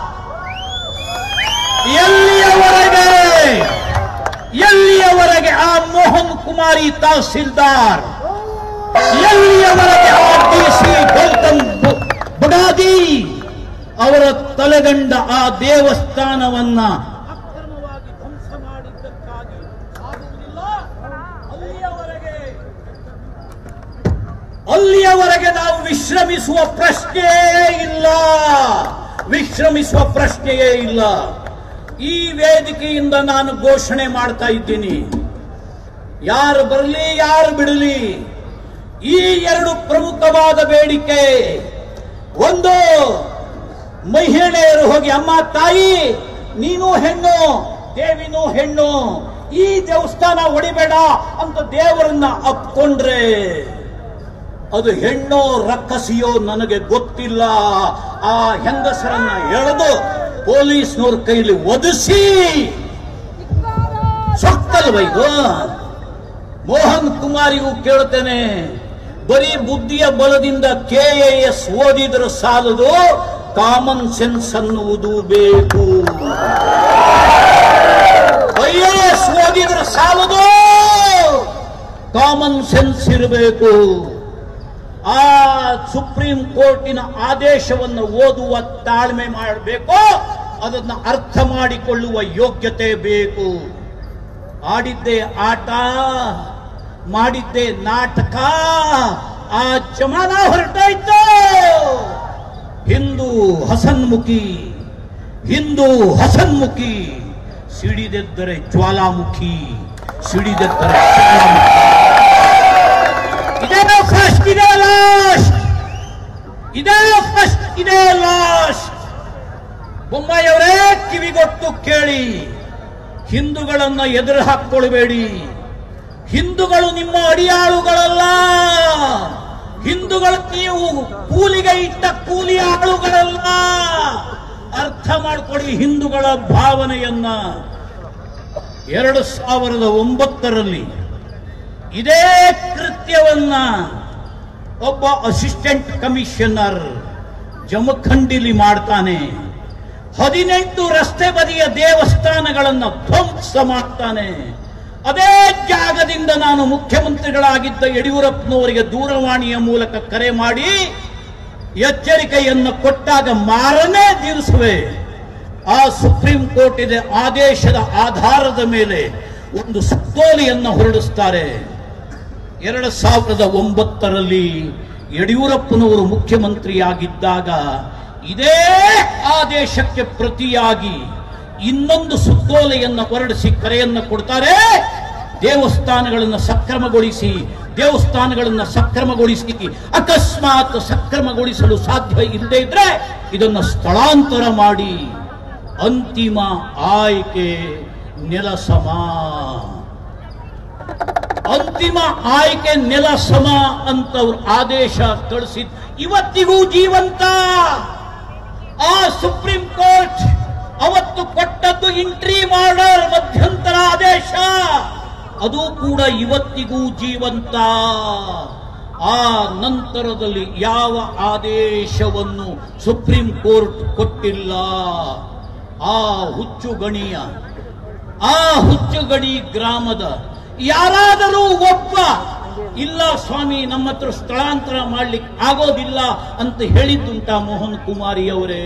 ಎಲ್ಲಿಯವರೆಗೆ ಎಲ್ಲಿಯವರೆಗೆ ಆ ಮೋಹನ್ ಕುಮಾರಿ ತಹಸೀಲ್ದಾರ್ ಎಲ್ಲಿಯವರೆಗೆ ಆ ಡಿ ಸಿ ಗೌತಮ್ ಬು- ಬುಡಾದಿ ಅವರ ತಲೆಗಂಡ ಆ ದೇವಸ್ಥಾನವನ್ನ ಅಕ್ರಮವಾಗಿ ಧ್ವಂಸ ಮಾಡಿದ್ದಕ್ಕಾಗಿ ಆಗುವುದಿಲ್ಲ ಅಲ್ಲಿಯವರೆಗೆ ಅಲ್ಲಿಯವರೆಗೆ ನಾವು ವಿಶ್ರಮಿಸುವ ಪ್ರಶ್ನೆಯೇ ಇಲ್ಲ ವಿಶ್ರಮಿಸುವ ಪ್ರಶ್ನೆಯೇ ಇಲ್ಲ ಈ ವೇದಿಕೆಯಿಂದ ನಾನು ಘೋಷಣೆ ಮಾಡ್ತಾ ಇದ್ದೀನಿ ಯಾರು ಬರಲಿ ಯಾರು ಬಿಡಲಿ ಈ ಎರಡು ಪ್ರಮುಖವಾದ ಬೇಡಿಕೆ ಒಂದು ಮಹಿಳೆಯರು ಹೋಗಿ ಅಮ್ಮ ತಾಯಿ ನೀನು ಹೆಣ್ಣು ದೇವಿನೂ ಹೆಣ್ಣು ಈ ದೇವಸ್ಥಾನ ಹೊಡಿಬೇಡ ಅಂತ ದೇವರನ್ನ ಅಪ್ಕೊಂಡ್ರೆ ಅದು ಹೆಣ್ಣೋ ರಕ್ಕಸಿಯೋ ನನಗೆ ಗೊತ್ತಿಲ್ಲ ಆ ಹೆಂಗಸರನ್ನ ಎಳೆದು ಪೊಲೀಸ್ನವ್ರ ಕೈಲಿ ಒದಿಸಿ ಸೊಕ್ಕಲ್ವ ಇದು ಮೋಹನ್ ಕುಮಾರಿಗೂ ಕೇಳ್ತೇನೆ ಬರೀ ಬುದ್ಧಿಯ ಬಲದಿಂದ ಕೆ ಎಸ್ ಓದಿದ್ರೆ ಸಾಲದು ಕಾಮನ್ ಸೆನ್ಸ್ ಅನ್ನುವುದು ಬೇಕು ಐ ಎ ಎಸ್ ಓದಿದ್ರೆ ಸಾಲದು ಕಾಮನ್ ಸೆನ್ಸ್ ಇರಬೇಕು ಆ ಸುಪ್ರೀಂ ಕೋರ್ಟಿನ ಆದೇಶವನ್ನು ಓದುವ ತಾಳ್ಮೆ ಮಾಡಬೇಕು ಅದನ್ನು ಅರ್ಥ ಮಾಡಿಕೊಳ್ಳುವ ಯೋಗ್ಯತೆ ಬೇಕು ಆಡಿದ್ದೆ ಆಟ ಮಾಡಿದ್ದೆ ನಾಟಕ ಆ ಜಮಾನ ಹೊರಟಾಯ್ತು ಹಿಂದೂ ಹಸನ್ಮುಖಿ ಹಿಂದೂ ಹಸನ್ಮುಖಿ ಸಿಡಿದೆದ್ದರೆ ಜ್ವಾಲಾಮುಖಿ ಸಿಡಿದೆದ್ದರೆ ಜ್ವಾಲಾಮುಖಿ ಇದೇ ಫಸ್ಟ್ ಇದೇ ಲಾಸ್ಟ್ ಇದೇ ಫಸ್ಟ್ ಇದೇ ಲಾಸ್ಟ್ ಬೊಮ್ಮಾಯಿಯವರೇ ಕಿವಿಗೊಟ್ಟು ಕೇಳಿ ಹಿಂದೂಗಳನ್ನ ಎದುರು ಹಾಕ್ಕೊಳ್ಬೇಡಿ ಹಿಂದೂಗಳು ನಿಮ್ಮ ಅಡಿಯಾಳುಗಳಲ್ಲ ಹಿಂದೂಗಳು ನೀವು ಕೂಲಿಗೆ ಇಟ್ಟ ಕೂಲಿ ಆಳುಗಳಲ್ಲ ಅರ್ಥ ಮಾಡ್ಕೊಳ್ಳಿ ಹಿಂದೂಗಳ ಭಾವನೆಯನ್ನ ಎರಡು ಸಾವಿರದ ಒಂಬತ್ತರಲ್ಲಿ ಇದೇ ಕೃತ್ಯವನ್ನ ಒಬ್ಬ ಅಸಿಸ್ಟೆಂಟ್ ಕಮಿಷನರ್ ಜಮಖಂಡಿಲಿ ಮಾಡ್ತಾನೆ ಹದಿನೆಂಟು ರಸ್ತೆ ಬದಿಯ ದೇವಸ್ಥಾನಗಳನ್ನು ಧ್ವಂಸ ಮಾಡ್ತಾನೆ ಅದೇ ಜಾಗದಿಂದ ನಾನು ಮುಖ್ಯಮಂತ್ರಿಗಳಾಗಿದ್ದ ಯಡಿಯೂರಪ್ಪನವರಿಗೆ ದೂರವಾಣಿಯ ಮೂಲಕ ಕರೆ ಮಾಡಿ ಎಚ್ಚರಿಕೆಯನ್ನು ಕೊಟ್ಟಾಗ ಮಾರನೇ ದಿವಸವೇ ಆ ಸುಪ್ರೀಂ ಕೋರ್ಟ್ ಇದೆ ಆದೇಶದ ಆಧಾರದ ಮೇಲೆ ಒಂದು ಸುತ್ತೋಲೆಯನ್ನು ಹೊರಡಿಸ್ತಾರೆ ಎರಡು ಸಾವಿರದ ಒಂಬತ್ತರಲ್ಲಿ ಯಡಿಯೂರಪ್ಪನವರು ಮುಖ್ಯಮಂತ್ರಿಯಾಗಿದ್ದಾಗ ಇದೇ ಆದೇಶಕ್ಕೆ ಪ್ರತಿಯಾಗಿ ಇನ್ನೊಂದು ಸುತ್ತೋಲೆಯನ್ನು ಹೊರಡಿಸಿ ಕರೆಯನ್ನು ಕೊಡ್ತಾರೆ ದೇವಸ್ಥಾನಗಳನ್ನು ಸಕ್ರಮಗೊಳಿಸಿ ದೇವಸ್ಥಾನಗಳನ್ನು ಸಕ್ರಮಗೊಳಿಸಿ ಅಕಸ್ಮಾತ್ ಸಕ್ರಮಗೊಳಿಸಲು ಸಾಧ್ಯ ಇಲ್ಲದೆ ಇದ್ರೆ ಇದನ್ನು ಸ್ಥಳಾಂತರ ಮಾಡಿ ಅಂತಿಮ ಆಯ್ಕೆ ನೆಲಸಮ ಅಂತಿಮ ಆಯ್ಕೆ ನೆಲಸಮ ಅಂತ ಅವ್ರು ಆದೇಶ ಕಳಿಸಿದ್ ಇವತ್ತಿಗೂ ಜೀವಂತ ಆ ಸುಪ್ರೀಂ ಕೋರ್ಟ್ ಅವತ್ತು ಕೊಟ್ಟದ್ದು ಇಂಟ್ರಿ ಆರ್ಡರ್ ಮಧ್ಯಂತರ ಆದೇಶ ಅದು ಕೂಡ ಇವತ್ತಿಗೂ ಜೀವಂತ ಆ ನಂತರದಲ್ಲಿ ಯಾವ ಆದೇಶವನ್ನು ಸುಪ್ರೀಂ ಕೋರ್ಟ್ ಕೊಟ್ಟಿಲ್ಲ ಆ ಹುಚ್ಚುಗಣಿಯ ಆ ಹುಚ್ಚುಗಣಿ ಗ್ರಾಮದ ಯಾರಾದರೂ ಒಬ್ಬ ಇಲ್ಲ ಸ್ವಾಮಿ ನಮ್ಮ ಹತ್ರ ಸ್ಥಳಾಂತರ ಮಾಡ್ಲಿಕ್ಕೆ ಆಗೋದಿಲ್ಲ ಅಂತ ಹೇಳಿದ್ದುಂಟ ಮೋಹನ್ ಕುಮಾರಿ ಅವರೇ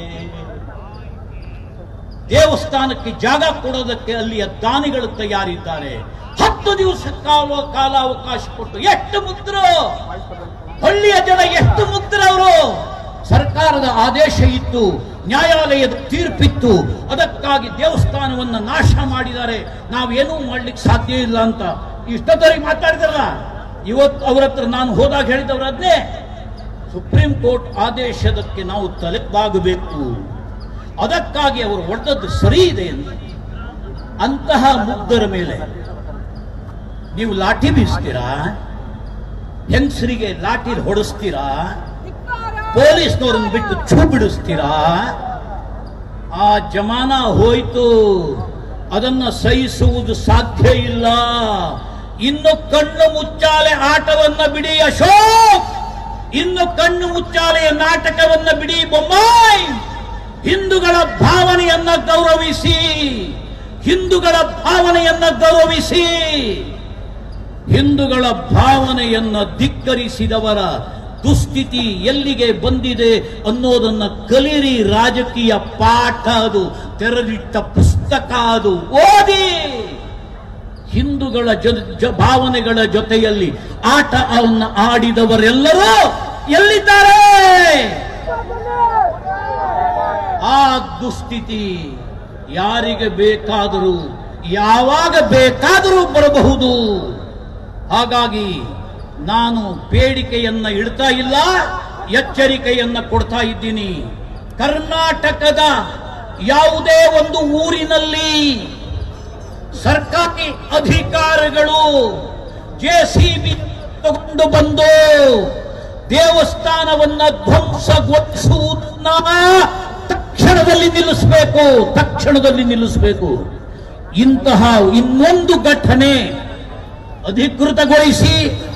ದೇವಸ್ಥಾನಕ್ಕೆ ಜಾಗ ಕೊಡೋದಕ್ಕೆ ಅಲ್ಲಿಯ ದಾನಿಗಳು ತಯಾರಿದ್ದಾರೆ ಹತ್ತು ದಿವಸ ಕಾಲ ಕಾಲಾವಕಾಶ ಕೊಟ್ಟು ಎಷ್ಟು ಮುಗ್ಧರು ಹಳ್ಳಿಯ ಜನ ಎಷ್ಟು ಮುಗ್ಧರವರು ಸರ್ಕಾರದ ಆದೇಶ ಇತ್ತು ನ್ಯಾಯಾಲಯದ ತೀರ್ಪಿತ್ತು ಅದಕ್ಕಾಗಿ ದೇವಸ್ಥಾನವನ್ನ ನಾಶ ಮಾಡಿದ್ದಾರೆ ನಾವೇನೂ ಮಾಡ್ಲಿಕ್ಕೆ ಸಾಧ್ಯ ಇಲ್ಲ ಅಂತ ಇಷ್ಟೊತ್ತವರೆಗೆ ಮಾತಾಡಿದಾರಲ್ಲ ಇವತ್ತು ಅವ್ರ ಹತ್ರ ನಾನು ಹೋದಾಗ ಹೇಳಿದವರು ಅದನ್ನೇ ಸುಪ್ರೀಂ ಕೋರ್ಟ್ ಆದೇಶದಕ್ಕೆ ನಾವು ತಲೆಬಾಗಬೇಕು ಅದಕ್ಕಾಗಿ ಅವರು ಹೊಡೆದದ್ದು ಸರಿ ಇದೆ ಎಂದು ಅಂತಹ ಮುಗ್ಧರ ಮೇಲೆ ನೀವು ಲಾಠಿ ಬೀಸ್ತೀರಾ ಹೆಂಗಸರಿಗೆ ಲಾಠಿ ಹೊಡಿಸ್ತೀರಾ ಪೊಲೀಸ್ನವ್ರನ್ನ ಬಿಟ್ಟು ಛೂ ಬಿಡಿಸ್ತೀರಾ ಆ ಜಮಾನ ಹೋಯ್ತು ಅದನ್ನ ಸಹಿಸುವುದು ಸಾಧ್ಯ ಇಲ್ಲ ಇನ್ನು ಕಣ್ಣು ಮುಚ್ಚಾಲೆ ಆಟವನ್ನ ಬಿಡಿ ಅಶೋಕ್ ಇನ್ನು ಕಣ್ಣು ಮುಚ್ಚಾಲೆಯ ನಾಟಕವನ್ನ ಬಿಡಿ ಬೊಮ್ಮಾಯಿ ಹಿಂದೂಗಳ ಭಾವನೆಯನ್ನ ಗೌರವಿಸಿ ಹಿಂದೂಗಳ ಭಾವನೆಯನ್ನ ಗೌರವಿಸಿ ಹಿಂದೂಗಳ ಭಾವನೆಯನ್ನ ಧಿಕ್ಕರಿಸಿದವರ ದುಸ್ಥಿತಿ ಎಲ್ಲಿಗೆ ಬಂದಿದೆ ಅನ್ನೋದನ್ನ ಕಲಿರಿ ರಾಜಕೀಯ ಪಾಠ ಅದು ತೆರೆದಿಟ್ಟ ಪುಸ್ತಕ ಅದು ಓದಿ ಹಿಂದೂಗಳ ಜೊ ಜೊ- ಭಾವನೆಗಳ ಜೊತೆಯಲ್ಲಿ ಆಟ ಅನ್ನ ಆಡಿದವರೆಲ್ಲರೂ ಎಲ್ಲಿದ್ದಾರೆ ಆ ದುಸ್ಥಿತಿ ಯಾರಿಗೆ ಬೇಕಾದರೂ ಯಾವಾಗ ಬೇಕಾದರೂ ಬರಬಹುದು ಹಾಗಾಗಿ ನಾನು ಬೇಡಿಕೆಯನ್ನ ಇಡ್ತಾ ಇಲ್ಲ ಎಚ್ಚರಿಕೆಯನ್ನ ಕೊಡ್ತಾ ಇದ್ದೀನಿ ಕರ್ನಾಟಕದ ಯಾವುದೇ ಒಂದು ಊರಿನಲ್ಲಿ ಸರ್ಕಾರಿ ಅಧಿಕಾರಿಗಳು ಜೆಸಿಬಿ ತಗೊಂಡು ಬಂದು ದೇವಸ್ಥಾನವನ್ನ ಧ್ವಂಸಗೊಳಿಸುವುದನ್ನ ತಕ್ಷಣದಲ್ಲಿ ನಿಲ್ಲಿಸಬೇಕು ತಕ್ಷಣದಲ್ಲಿ ನಿಲ್ಲಿಸಬೇಕು ಇಂತಹ ಇನ್ನೊಂದು ಘಟನೆ ಅಧಿಕೃತಗೊಳಿಸಿ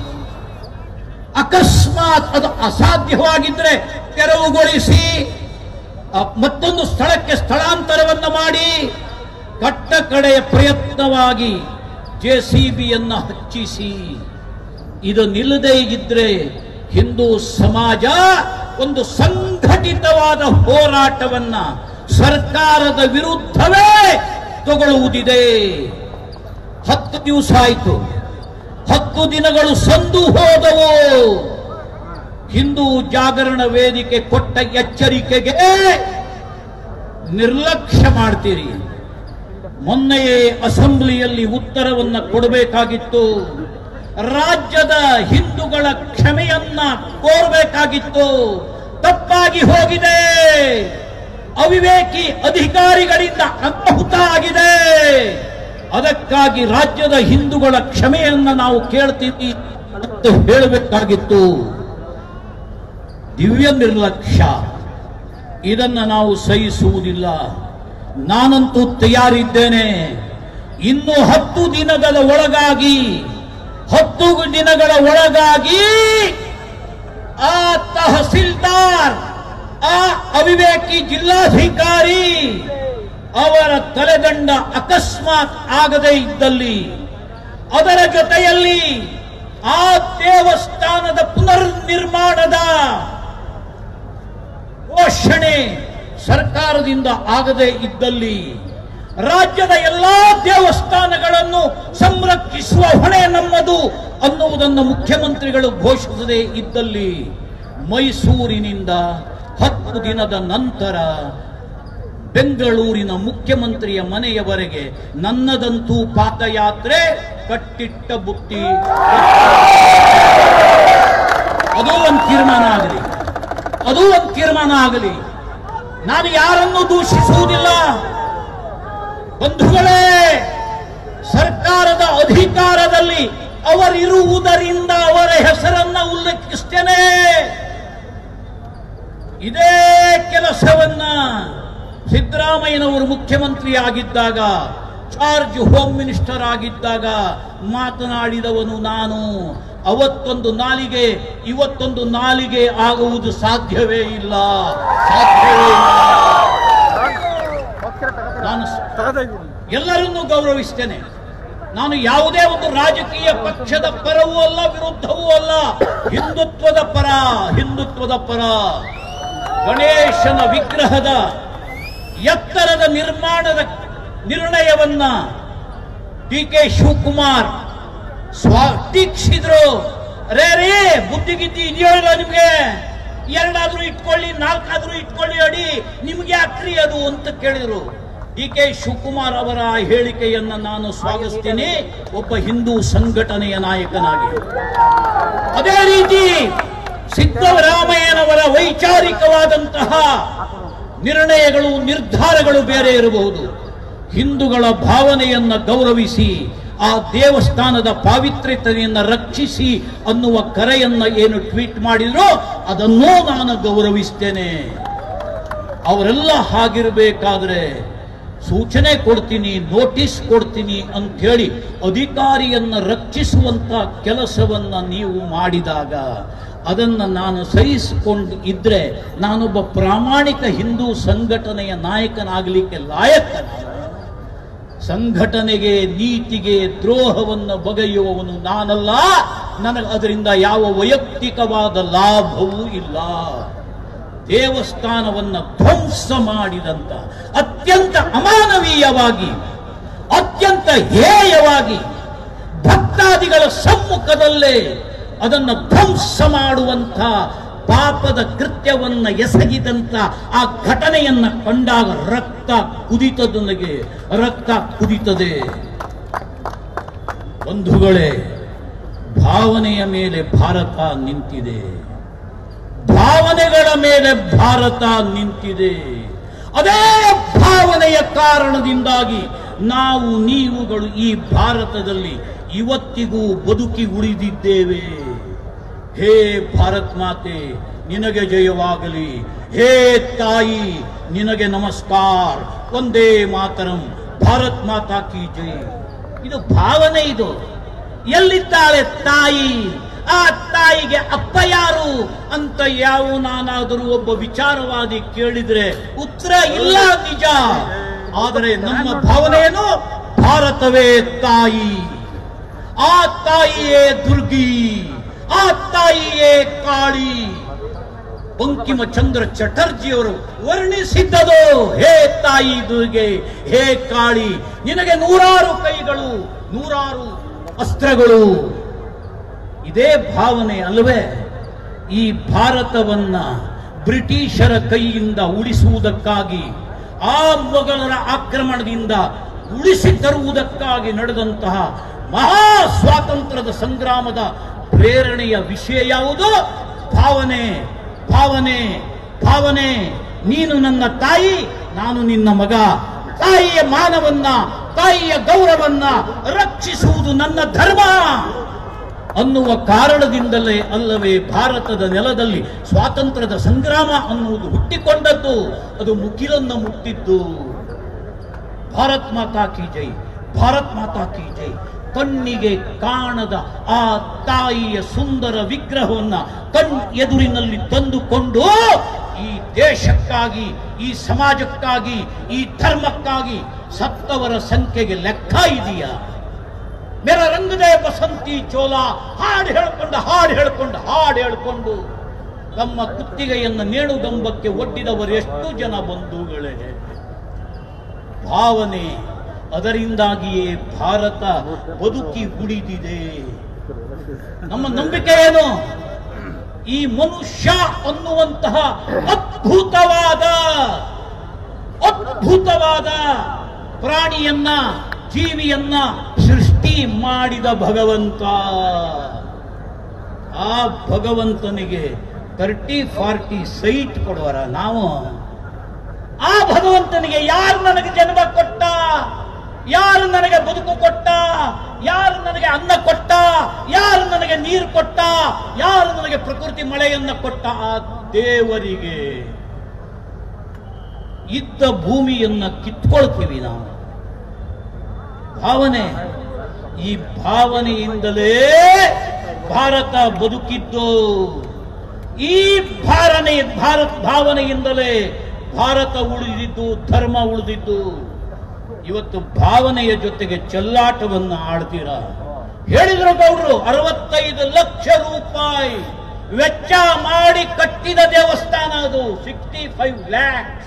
ಅಕಸ್ಮಾತ್ ಅದು ಅಸಾಧ್ಯವಾಗಿದ್ರೆ ತೆರವುಗೊಳಿಸಿ ಆ ಮತ್ತೊಂದು ಸ್ಥಳಕ್ಕೆ ಸ್ಥಳಾಂತರವನ್ನ ಮಾಡಿ ಕಟ್ಟ ಕಡೆಯ ಪ್ರಯತ್ನವಾಗಿ ಜೆ ಸಿ ಬಿಯನ್ನ ಹಚ್ಚಿಸಿ ಇದು ನಿಲ್ಲದೇ ಇದ್ರೆ ಹಿಂದೂ ಸಮಾಜ ಒಂದು ಸಂಘಟಿತವಾದ ಹೋರಾಟವನ್ನ ಸರ್ಕಾರದ ವಿರುದ್ಧವೇ ತಗೊಳ್ಳುವುದಿದೆ ಹತ್ತು ದಿವಸ ಆಯಿತು ಹತ್ತು ದಿನಗಳು ಸಂದು ಹೋದವು ಹಿಂದೂ ಜಾಗರಣ ವೇದಿಕೆ ಕೊಟ್ಟ ಎಚ್ಚರಿಕೆಗೆ ನಿರ್ಲಕ್ಷ್ಯ ಮಾಡ್ತೀರಿ ಮೊನ್ನೆಯೇ ಅಸೆಂಬ್ಲಿಯಲ್ಲಿ ಉತ್ತರವನ್ನ ಕೊಡಬೇಕಾಗಿತ್ತು ರಾಜ್ಯದ ಹಿಂದೂಗಳ ಕ್ಷಮೆಯನ್ನ ಕೋರಬೇಕಾಗಿತ್ತು ತಪ್ಪಾಗಿ ಹೋಗಿದೆ ಅವಿವೇಕಿ ಅಧಿಕಾರಿಗಳಿಂದ ಅನಾಹುತ ಆಗಿದೆ ಅದಕ್ಕಾಗಿ ರಾಜ್ಯದ ಹಿಂದೂಗಳ ಕ್ಷಮೆಯನ್ನ ನಾವು ಕೇಳ್ತೀವಿ ಅಂತ ಹೇಳಬೇಕಾಗಿತ್ತು ದಿವ್ಯ ನಿರ್ಲಕ್ಷ್ಯ ಇದನ್ನ ನಾವು ಸಹಿಸುವುದಿಲ್ಲ ನಾನಂತೂ ತಯಾರಿದ್ದೇನೆ ಇನ್ನು ಹತ್ತು ದಿನಗಳ ಒಳಗಾಗಿ ಹತ್ತು ದಿನಗಳ ಒಳಗಾಗಿ ಆ ತಹಸೀಲ್ದಾರ್ ಆ ಅವಿವೇಕಿ ಜಿಲ್ಲಾಧಿಕಾರಿ ಅವರ ತಲೆದಂಡ ಅಕಸ್ಮಾತ್ ಆಗದೇ ಇದ್ದಲ್ಲಿ ಅದರ ಜೊತೆಯಲ್ಲಿ ಆ ದೇವಸ್ಥಾನದ ಪುನರ್ ನಿರ್ಮಾಣದ ಘೋಷಣೆ ಸರ್ಕಾರದಿಂದ ಆಗದೇ ಇದ್ದಲ್ಲಿ ರಾಜ್ಯದ ಎಲ್ಲಾ ದೇವಸ್ಥಾನಗಳನ್ನು ಸಂರಕ್ಷಿಸುವ ಹೊಣೆ ನಮ್ಮದು ಅನ್ನುವುದನ್ನು ಮುಖ್ಯಮಂತ್ರಿಗಳು ಘೋಷಿಸದೇ ಇದ್ದಲ್ಲಿ ಮೈಸೂರಿನಿಂದ ಹತ್ತು ದಿನದ ನಂತರ ಬೆಂಗಳೂರಿನ ಮುಖ್ಯಮಂತ್ರಿಯ ಮನೆಯವರೆಗೆ ನನ್ನದಂತೂ ಪಾದಯಾತ್ರೆ ಕಟ್ಟಿಟ್ಟ ಬುತ್ತಿ ಅದು ಒಂದು ತೀರ್ಮಾನ ಆಗಲಿ ಅದು ಒಂದು ತೀರ್ಮಾನ ಆಗಲಿ ನಾನು ಯಾರನ್ನೂ ದೂಷಿಸುವುದಿಲ್ಲ ಬಂಧುಗಳೇ ಸರ್ಕಾರದ ಅಧಿಕಾರದಲ್ಲಿ ಅವರಿರುವುದರಿಂದ ಅವರ ಹೆಸರನ್ನ ಉಲ್ಲೇಖಿಸ್ತೇನೆ ಇದೇ ಕೆಲಸವನ್ನ ಸಿದ್ದರಾಮಯ್ಯನವರು ಮುಖ್ಯಮಂತ್ರಿ ಆಗಿದ್ದಾಗ ಚಾರ್ಜ್ ಹೋಮ್ ಮಿನಿಸ್ಟರ್ ಆಗಿದ್ದಾಗ ಮಾತನಾಡಿದವನು ನಾನು ಅವತ್ತೊಂದು ನಾಲಿಗೆ ಇವತ್ತೊಂದು ನಾಲಿಗೆ ಆಗುವುದು ಸಾಧ್ಯವೇ ಇಲ್ಲ ಸಾಧ್ಯವೇ ಇಲ್ಲ ನಾನು ಸ- ಎಲ್ಲರನ್ನೂ ಗೌರವಿಸ್ತೇನೆ ನಾನು ಯಾವುದೇ ಒಂದು ರಾಜಕೀಯ ಪಕ್ಷದ ಪರವೂ ಅಲ್ಲ ವಿರುದ್ಧವೂ ಅಲ್ಲ ಹಿಂದುತ್ವದ ಪರ ಹಿಂದುತ್ವದ ಪರ ಗಣೇಶನ ವಿಗ್ರಹದ ಎತ್ತರದ ನಿರ್ಮಾಣದ ನಿರ್ಣಯವನ್ನ ಡಿ ಕೆ ಶಿವಕುಮಾರ್ ಸ್ವಾ ಟೀಕ್ಷಿದ್ರು ರೇ ರೇ ಬುದ್ಧಿಗಿದ್ದಿ ಇದೆಯಲ್ಲ ನಿಮ್ಗೆ ಎರಡಾದ್ರೂ ಇಟ್ಕೊಳ್ಳಿ ನಾಲ್ಕಾದ್ರೂ ಇಟ್ಕೊಳ್ಳಿ ಅಡಿ ನಿಮ್ಗೆ ಯಾಕ್ರಿ ಅದು ಅಂತ ಕೇಳಿದ್ರು ಡಿ ಕೆ ಶಿವಕುಮಾರ್ ಅವರ ಹೇಳಿಕೆಯನ್ನ ನಾನು ಸ್ವಾಗತಿಸ್ತೀನಿ ಒಬ್ಬ ಹಿಂದೂ ಸಂಘಟನೆಯ ನಾಯಕನಾಗಿ ಅದೇ ರೀತಿ ಸಿದ್ದರಾಮಯ್ಯನವರ ವೈಚಾರಿಕವಾದಂತಹ ನಿರ್ಣಯಗಳು ನಿರ್ಧಾರಗಳು ಬೇರೆ ಇರಬಹುದು ಹಿಂದೂಗಳ ಭಾವನೆಯನ್ನ ಗೌರವಿಸಿ ಆ ದೇವಸ್ಥಾನದ ಪಾವಿತ್ರ್ಯತೆಯನ್ನ ರಕ್ಷಿಸಿ ಅನ್ನುವ ಕರೆಯನ್ನ ಏನು ಟ್ವೀಟ್ ಮಾಡಿದ್ರೋ ಅದನ್ನೂ ನಾನು ಗೌರವಿಸ್ತೇನೆ ಅವರೆಲ್ಲ ಹಾಗಿರಬೇಕಾದ್ರೆ ಸೂಚನೆ ಕೊಡ್ತೀನಿ ನೋಟಿಸ್ ಕೊಡ್ತೀನಿ ಅಂತ ಹೇಳಿ ಅಧಿಕಾರಿಯನ್ನ ರಕ್ಷಿಸುವಂತ ಕೆಲಸವನ್ನ ನೀವು ಮಾಡಿದಾಗ ಅದನ್ನ ನಾನು ಸಹಿಸಿಕೊಂಡು ಇದ್ರೆ ನಾನೊಬ್ಬ ಪ್ರಾಮಾಣಿಕ ಹಿಂದೂ ಸಂಘಟನೆಯ ನಾಯಕನಾಗಲಿಕ್ಕೆ ಲಾಯಕ ನಾನು. ಸಂಘಟನೆಗೆ ನೀತಿಗೆ ದ್ರೋಹವನ್ನು ಬಗೆಯುವವನು ನಾನಲ್ಲ ನನಗೆ ಅದರಿಂದ ಯಾವ ವೈಯಕ್ತಿಕವಾದ ಲಾಭವೂ ಇಲ್ಲ ದೇವಸ್ಥಾನವನ್ನ ಧ್ವಂಸ ಮಾಡಿದಂತ ಅತ್ಯಂತ ಅಮಾನವೀಯವಾಗಿ ಅತ್ಯಂತ ಹೇಯವಾಗಿ ಭಕ್ತಾದಿಗಳ ಸಮ್ಮುಖದಲ್ಲೇ ಅದನ್ನು ಧ್ವಂಸ ಮಾಡುವಂತ ಪಾಪದ ಕೃತ್ಯವನ್ನ ಎಸಗಿದಂತ ಆ ಘಟನೆಯನ್ನ ಕಂಡಾಗ ರಕ್ತ ಕುದಿತದ ನನಗೆ ರಕ್ತ ಕುದಿತದೆ ಬಂಧುಗಳೇ ಭಾವನೆಯ ಮೇಲೆ ಭಾರತ ನಿಂತಿದೆ ಭಾವನೆಗಳ ಮೇಲೆ ಭಾರತ ನಿಂತಿದೆ ಅದೇ ಭಾವನೆಯ ಕಾರಣದಿಂದಾಗಿ ನಾವು ನೀವುಗಳು ಈ ಭಾರತದಲ್ಲಿ ಇವತ್ತಿಗೂ ಬದುಕಿ ಉಳಿದಿದ್ದೇವೆ ಹೇ ಭಾರತ್ ಮಾತೆ ನಿನಗೆ ಜಯವಾಗಲಿ ಹೇ ತಾಯಿ ನಿನಗೆ ನಮಸ್ಕಾರ ಒಂದೇ ಮಾತರಂ ಭಾರತ್ ಮಾತಾ ಕಿ ಜೈ ಇದು ಭಾವನೆ ಇದು ಎಲ್ಲಿದ್ದಾಳೆ ತಾಯಿ ಆ ತಾಯಿಗೆ ಅಪ್ಪ ಯಾರು ಅಂತ ಯಾವ ನಾನಾದರೂ ಒಬ್ಬ ವಿಚಾರವಾದಿ ಕೇಳಿದ್ರೆ ಉತ್ತರ ಇಲ್ಲ ನಿಜ ಆದರೆ ನಮ್ಮ ಭಾವನೆಯನ್ನು ಭಾರತವೇ ತಾಯಿ ಆ ತಾಯಿಯೇ ದುರ್ಗಿ ಆ ತಾಯಿಯೇ ಕಾಳಿ ಬಂಕಿಮಚಂದ್ರ ಚಟರ್ಜಿಯವರು ವರ್ಣಿಸಿದ್ದದು ಹೇ ತಾಯಿ ದುರ್ಗೆ ಹೇ ಕಾಳಿ ನಿನಗೆ ನೂರಾರು ಕೈಗಳು ನೂರಾರು ಅಸ್ತ್ರಗಳು ಇದೇ ಭಾವನೆ ಅಲ್ವೇ ಈ ಭಾರತವನ್ನ ಬ್ರಿಟಿಷರ ಕೈಯಿಂದ ಉಳಿಸುವುದಕ್ಕಾಗಿ ಆ ಮೊಘಲರ ಆಕ್ರಮಣದಿಂದ ಉಳಿಸಿ ತರುವುದಕ್ಕಾಗಿ ನಡೆದಂತಹ ಮಹಾ ಸ್ವಾತಂತ್ರ್ಯದ ಸಂಗ್ರಾಮದ ಪ್ರೇರಣೆಯ ವಿಷಯ ಯಾವುದು ಭಾವನೆ ಭಾವನೆ ಭಾವನೆ ನೀನು ನನ್ನ ತಾಯಿ ನಾನು ನಿನ್ನ ಮಗ ತಾಯಿಯ ಮಾನವನ್ನ ತಾಯಿಯ ಗೌರವನ್ನ ರಕ್ಷಿಸುವುದು ನನ್ನ ಧರ್ಮ ಅನ್ನುವ ಕಾರಣದಿಂದಲೇ ಅಲ್ಲವೇ ಭಾರತದ ನೆಲದಲ್ಲಿ ಸ್ವಾತಂತ್ರ್ಯದ ಸಂಗ್ರಾಮ ಅನ್ನುವುದು ಹುಟ್ಟಿಕೊಂಡದ್ದು ಅದು ಮುಗಿಲನ್ನು ಮುಟ್ಟಿದ್ದು ಭಾರತ್ ಮಾತಾ ಕಿ ಜೈ ಭಾರತ್ ಮಾತಾ ಕಿ ಜೈ ಕಣ್ಣಿಗೆ ಕಾಣದ ಆ ತಾಯಿಯ ಸುಂದರ ವಿಗ್ರಹವನ್ನ ಕಣ್ ಎದುರಿನಲ್ಲಿ ತಂದುಕೊಂಡು ಈ ದೇಶಕ್ಕಾಗಿ ಈ ಸಮಾಜಕ್ಕಾಗಿ ಈ ಧರ್ಮಕ್ಕಾಗಿ ಸತ್ತವರ ಸಂಖ್ಯೆಗೆ ಲೆಕ್ಕ ಇದೆಯಾ ಮೇರ ರಂಗದೇ ಬಸಂತಿ ಚೋಲ ಹಾಡು ಹೇಳ್ಕೊಂಡು ಹಾಡು ಹೇಳ್ಕೊಂಡು ಹಾಡು ಹೇಳ್ಕೊಂಡು ತಮ್ಮ ಕುತ್ತಿಗೆಯನ್ನು ನೇಣುಗಂಬಕ್ಕೆ ಒಡ್ಡಿದವರು ಎಷ್ಟು ಜನ ಬಂಧುಗಳೇ ಭಾವನೆ ಅದರಿಂದಾಗಿಯೇ ಭಾರತ ಬದುಕಿ ಉಳಿದಿದೆ ನಮ್ಮ ನಂಬಿಕೆ ಏನು ಈ ಮನುಷ್ಯ ಅನ್ನುವಂತಹ ಅದ್ಭುತವಾದ ಅದ್ಭುತವಾದ ಪ್ರಾಣಿಯನ್ನ ಜೀವಿಯನ್ನ ಸೃಷ್ಟಿ ಮಾಡಿದ ಭಗವಂತ ಆ ಭಗವಂತನಿಗೆ ತರ್ಟಿ ಫಾರ್ಟಿ ಸೈಟ್ ಕೊಡುವರ ನಾವು ಆ ಭಗವಂತನಿಗೆ ಯಾರು ನನಗೆ ಜನ್ಮ ಕೊಟ್ಟ ಯಾರು ನನಗೆ ಬದುಕು ಕೊಟ್ಟ ಯಾರು ನನಗೆ ಅನ್ನ ಕೊಟ್ಟ ಯಾರು ನನಗೆ ನೀರು ಕೊಟ್ಟ ಯಾರು ನನಗೆ ಪ್ರಕೃತಿ ಮಳೆಯನ್ನ ಕೊಟ್ಟ ಆ ದೇವರಿಗೆ ಇದ್ದ ಭೂಮಿಯನ್ನ ಕಿತ್ಕೊಳ್ತೀವಿ ನಾವು ಭಾವನೆ ಈ ಭಾವನೆಯಿಂದಲೇ ಭಾರತ ಬದುಕಿದ್ದು ಈ ಭಾರನೆ ಭಾರತ್ ಭಾವನೆಯಿಂದಲೇ ಭಾರತ ಉಳಿದಿದ್ದು ಧರ್ಮ ಉಳಿದಿದ್ದು ಇವತ್ತು ಭಾವನೆಯ ಜೊತೆಗೆ ಚೆಲ್ಲಾಟವನ್ನು ಆಡ್ತೀರಾ ಹೇಳಿದ್ರು ಗೌಡ್ರು ಅರವತ್ತೈದು ಲಕ್ಷ ರೂಪಾಯಿ ವೆಚ್ಚ ಮಾಡಿ ಕಟ್ಟಿದ ದೇವಸ್ಥಾನ ಅದು ಸಿಕ್ಸ್ಟಿ ಫೈವ್ ಲ್ಯಾಕ್ಸ್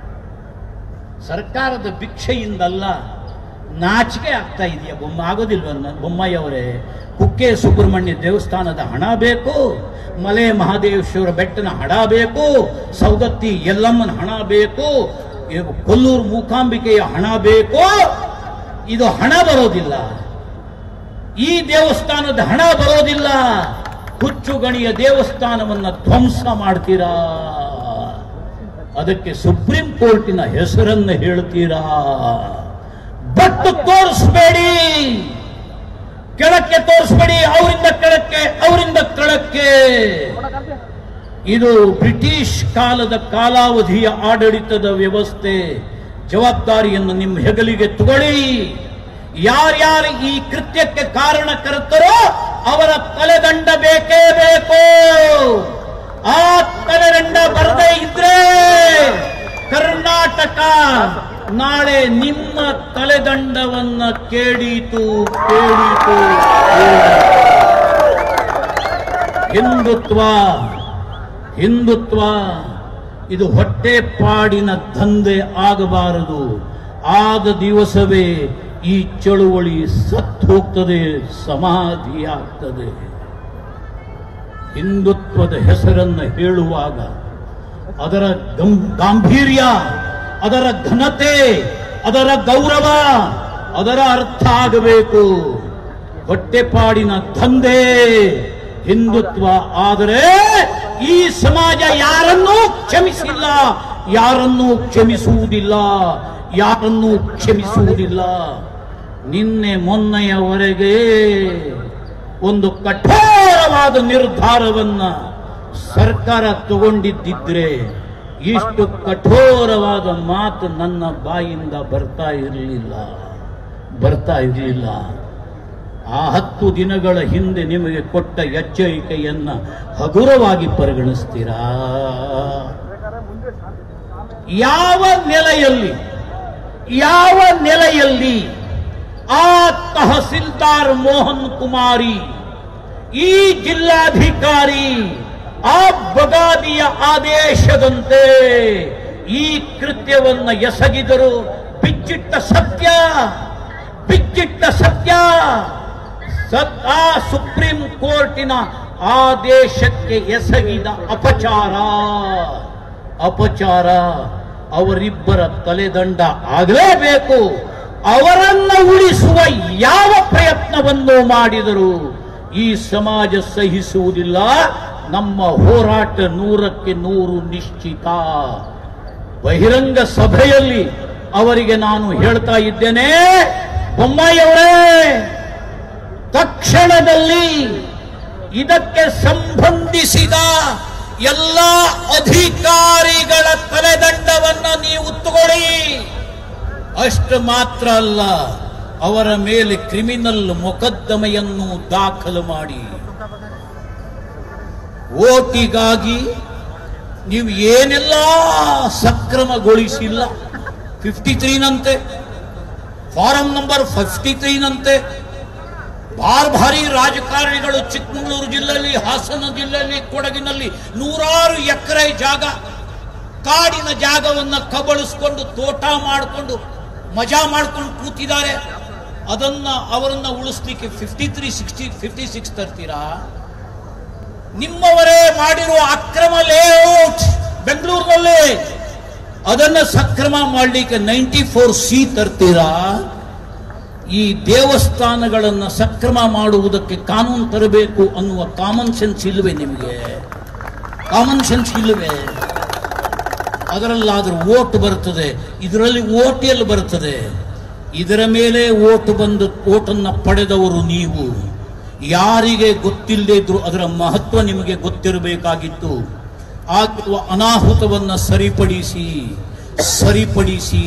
ಸರ್ಕಾರದ ಭಿಕ್ಷೆಯಿಂದಲ್ಲ ನಾಚಿಕೆ ಆಗ್ತಾ ಇದೆಯಾ ಬೊಮ್ಮ ಆಗೋದಿಲ್ವ ಬೊಮ್ಮಾಯಿಯವರೇ ಕುಕ್ಕೆ ಸುಬ್ರಹ್ಮಣ್ಯ ದೇವಸ್ಥಾನದ ಹಣ ಬೇಕು ಮಲೆ ಮಹಾದೇವೇಶ್ವರ ಬೆಟ್ಟನ ಹಣ ಬೇಕು ಸೌದತ್ತಿ ಯಲ್ಲಮ್ಮನ ಹಣ ಬೇಕು ಇವು ಕೊಲ್ಲೂರು ಮೂಕಾಂಬಿಕೆಯ ಹಣ ಬೇಕು ಇದು ಹಣ ಬರೋದಿಲ್ಲ ಈ ದೇವಸ್ಥಾನದ ಹಣ ಬರೋದಿಲ್ಲ ಹುಚ್ಚುಗಣಿಯ ದೇವಸ್ಥಾನವನ್ನ ಧ್ವಂಸ ಮಾಡ್ತೀರಾ ಅದಕ್ಕೆ ಸುಪ್ರೀಂ ಕೋರ್ಟಿನ ಹೆಸರನ್ನು ಹೇಳ್ತೀರಾ ಬಟ್ಟು ತೋರಿಸ್ಬೇಡಿ ಕೆಳಕ್ಕೆ ತೋರಿಸ್ಬೇಡಿ ಅವರಿಂದ ಕೆಳಕ್ಕೆ ಅವರಿಂದ ಕೆಳಕ್ಕೆ ಇದು ಬ್ರಿಟಿಷ್ ಕಾಲದ ಕಾಲಾವಧಿಯ ಆಡಳಿತದ ವ್ಯವಸ್ಥೆ ಜವಾಬ್ದಾರಿಯನ್ನು ನಿಮ್ಮ ಹೆಗಲಿಗೆ ತಗೊಳ್ಳಿ ಯಾರ್ಯಾರು ಈ ಕೃತ್ಯಕ್ಕೆ ಕಾರಣಕರ್ತರೋ ಅವರ ತಲೆದಂಡ ಬೇಕೇ ಬೇಕು ಆ ತಲೆದಂಡ ಬರದೇ ಇದ್ರೆ ಕರ್ನಾಟಕ ನಾಳೆ ನಿಮ್ಮ ತಲೆದಂಡವನ್ನ ಕೇಳೀತು ಕೇಳೀತು ಹಿಂದುತ್ವ ಹಿಂದುತ್ವ ಇದು ಹೊಟ್ಟೆಪಾಡಿನ ದಂಧೆ ಆಗಬಾರದು ಆದ ದಿವಸವೇ ಈ ಚಳುವಳಿ ಸತ್ತು ಹೋಗ್ತದೆ ಸಮಾಧಿಯಾಗ್ತದೆ ಹಿಂದುತ್ವದ ಹೆಸರನ್ನು ಹೇಳುವಾಗ ಅದರ ಗಂ- ಗಾಂಭೀರ್ಯ ಅದರ ಘನತೆ ಅದರ ಗೌರವ ಅದರ ಅರ್ಥ ಆಗಬೇಕು ಹೊಟ್ಟೆಪಾಡಿನ ದಂಧೆ ಹಿಂದುತ್ವ ಆದರೆ ಈ ಸಮಾಜ ಯಾರನ್ನೂ ಕ್ಷಮಿಸಿಲ್ಲ ಯಾರನ್ನೂ ಕ್ಷಮಿಸುವುದಿಲ್ಲ ಯಾರನ್ನೂ ಕ್ಷಮಿಸುವುದಿಲ್ಲ ನಿನ್ನೆ ಮೊನ್ನೆಯವರೆಗೆ ಒಂದು ಕಠೋರವಾದ ನಿರ್ಧಾರವನ್ನ ಸರ್ಕಾರ ತಗೊಂಡಿದ್ದಿದ್ರೆ ಇಷ್ಟು ಕಠೋರವಾದ ಮಾತು ನನ್ನ ಬಾಯಿಂದ ಬರ್ತಾ ಇರಲಿಲ್ಲ ಬರ್ತಾ ಇರಲಿಲ್ಲ ಆ ಹತ್ತು ದಿನಗಳ ಹಿಂದೆ ನಿಮಗೆ ಕೊಟ್ಟ ಎಚ್ಚರಿಕೆಯನ್ನ ಹಗುರವಾಗಿ ಪರಿಗಣಿಸ್ತೀರಾ ಯಾವ ನೆಲೆಯಲ್ಲಿ ಯಾವ ನೆಲೆಯಲ್ಲಿ ಆ ತಹಸೀಲ್ದಾರ್ ಮೋಹನ್ ಕುಮಾರಿ ಈ ಜಿಲ್ಲಾಧಿಕಾರಿ ಆ ಬಗಾದಿಯ ಆದೇಶದಂತೆ ಈ ಕೃತ್ಯವನ್ನ ಎಸಗಿದರು ಬಿಚ್ಚಿಟ್ಟ ಸತ್ಯ ಬಿಚ್ಚಿಟ್ಟ ಸತ್ಯ ಸತ್ ಆ ಸುಪ್ರೀಂ ಕೋರ್ಟಿನ ಆದೇಶಕ್ಕೆ ಎಸಗಿದ ಅಪಚಾರ ಅಪಚಾರ ಅವರಿಬ್ಬರ ತಲೆದಂಡ ಆಗಲೇಬೇಕು ಅವರನ್ನ ಉಳಿಸುವ ಯಾವ ಪ್ರಯತ್ನವನ್ನು ಮಾಡಿದರು ಈ ಸಮಾಜ ಸಹಿಸುವುದಿಲ್ಲ ನಮ್ಮ ಹೋರಾಟ ನೂರಕ್ಕೆ ನೂರು ನಿಶ್ಚಿತ ಬಹಿರಂಗ ಸಭೆಯಲ್ಲಿ ಅವರಿಗೆ ನಾನು ಹೇಳ್ತಾ ಇದ್ದೇನೆ ಬೊಮ್ಮಾಯಿಯವರೇ ತಕ್ಷಣದಲ್ಲಿ ಇದಕ್ಕೆ ಸಂಬಂಧಿಸಿದ ಎಲ್ಲ ಅಧಿಕಾರಿಗಳ ತಲೆದಂಡವನ್ನ ನೀವು ತಗೊಳ್ಳಿ ಅಷ್ಟು ಮಾತ್ರ ಅಲ್ಲ ಅವರ ಮೇಲೆ ಕ್ರಿಮಿನಲ್ ಮೊಕದ್ದಮೆಯನ್ನು ದಾಖಲು ಮಾಡಿ ಓಟಿಗಾಗಿ ನೀವು ಏನೆಲ್ಲ ಸಕ್ರಮಗೊಳಿಸಿಲ್ಲ ಫಿಫ್ಟಿ ತ್ರೀನಂತೆ ಫಾರಂ ನಂಬರ್ ಫಿಫ್ಟಿ ತ್ರೀನಂತೆ ಭಾರಿ ಭಾರಿ ರಾಜಕಾರಣಿಗಳು ಚಿಕ್ಕಮಗಳೂರು ಜಿಲ್ಲೆಯಲ್ಲಿ ಹಾಸನ ಜಿಲ್ಲೆಯಲ್ಲಿ ಕೊಡಗಿನಲ್ಲಿ ನೂರಾರು ಎಕರೆ ಜಾಗ ಕಾಡಿನ ಜಾಗವನ್ನ ಕಬಳಿಸ್ಕೊಂಡು ತೋಟ ಮಾಡಿಕೊಂಡು ಮಜಾ ಮಾಡ್ಕೊಂಡು ಕೂತಿದ್ದಾರೆ ಅದನ್ನ ಅವರನ್ನ ಉಳಿಸ್ಲಿಕ್ಕೆ fifty three sixty fifty six ತರ್ತೀರಾ ನಿಮ್ಮವರೇ ಮಾಡಿರುವ ಅಕ್ರಮ ಲೇಔಟ್ ಬೆಂಗಳೂರಿನಲ್ಲಿ ಅದನ್ನ ಸಕ್ರಮ ಮಾಡಲಿಕ್ಕೆ ನೈಂಟಿ ಫೋರ್ ಸಿ ತರ್ತೀರಾ ಈ ದೇವಸ್ಥಾನಗಳನ್ನ ಸಕ್ರಮ ಮಾಡುವುದಕ್ಕೆ ಕಾನೂನು ತರಬೇಕು ಅನ್ನುವ ಕಾಮನ್ ಸೆನ್ಸ್ ಇಲ್ಲವೇ ನಿಮಗೆ ಕಾಮನ್ ಸೆನ್ಸ್ ಇಲ್ಲವೇ ಅದರಲ್ಲಾದ್ರೂ ಓಟ್ ಬರ್ತದೆ ಇದರಲ್ಲಿ ಓಟ್ ಎಲ್ಲಿ ಬರ್ತದೆ ಇದರ ಮೇಲೆ ಓಟ್ ಬಂದು ಓಟನ್ನ ಪಡೆದವರು ನೀವು ಯಾರಿಗೆ ಗೊತ್ತಿಲ್ಲದೆ ಇದ್ರು ಅದರ ಮಹತ್ವ ನಿಮಗೆ ಗೊತ್ತಿರಬೇಕಾಗಿತ್ತು ಆಗಿರುವ ಅನಾಹುತವನ್ನ ಸರಿಪಡಿಸಿ ಸರಿಪಡಿಸಿ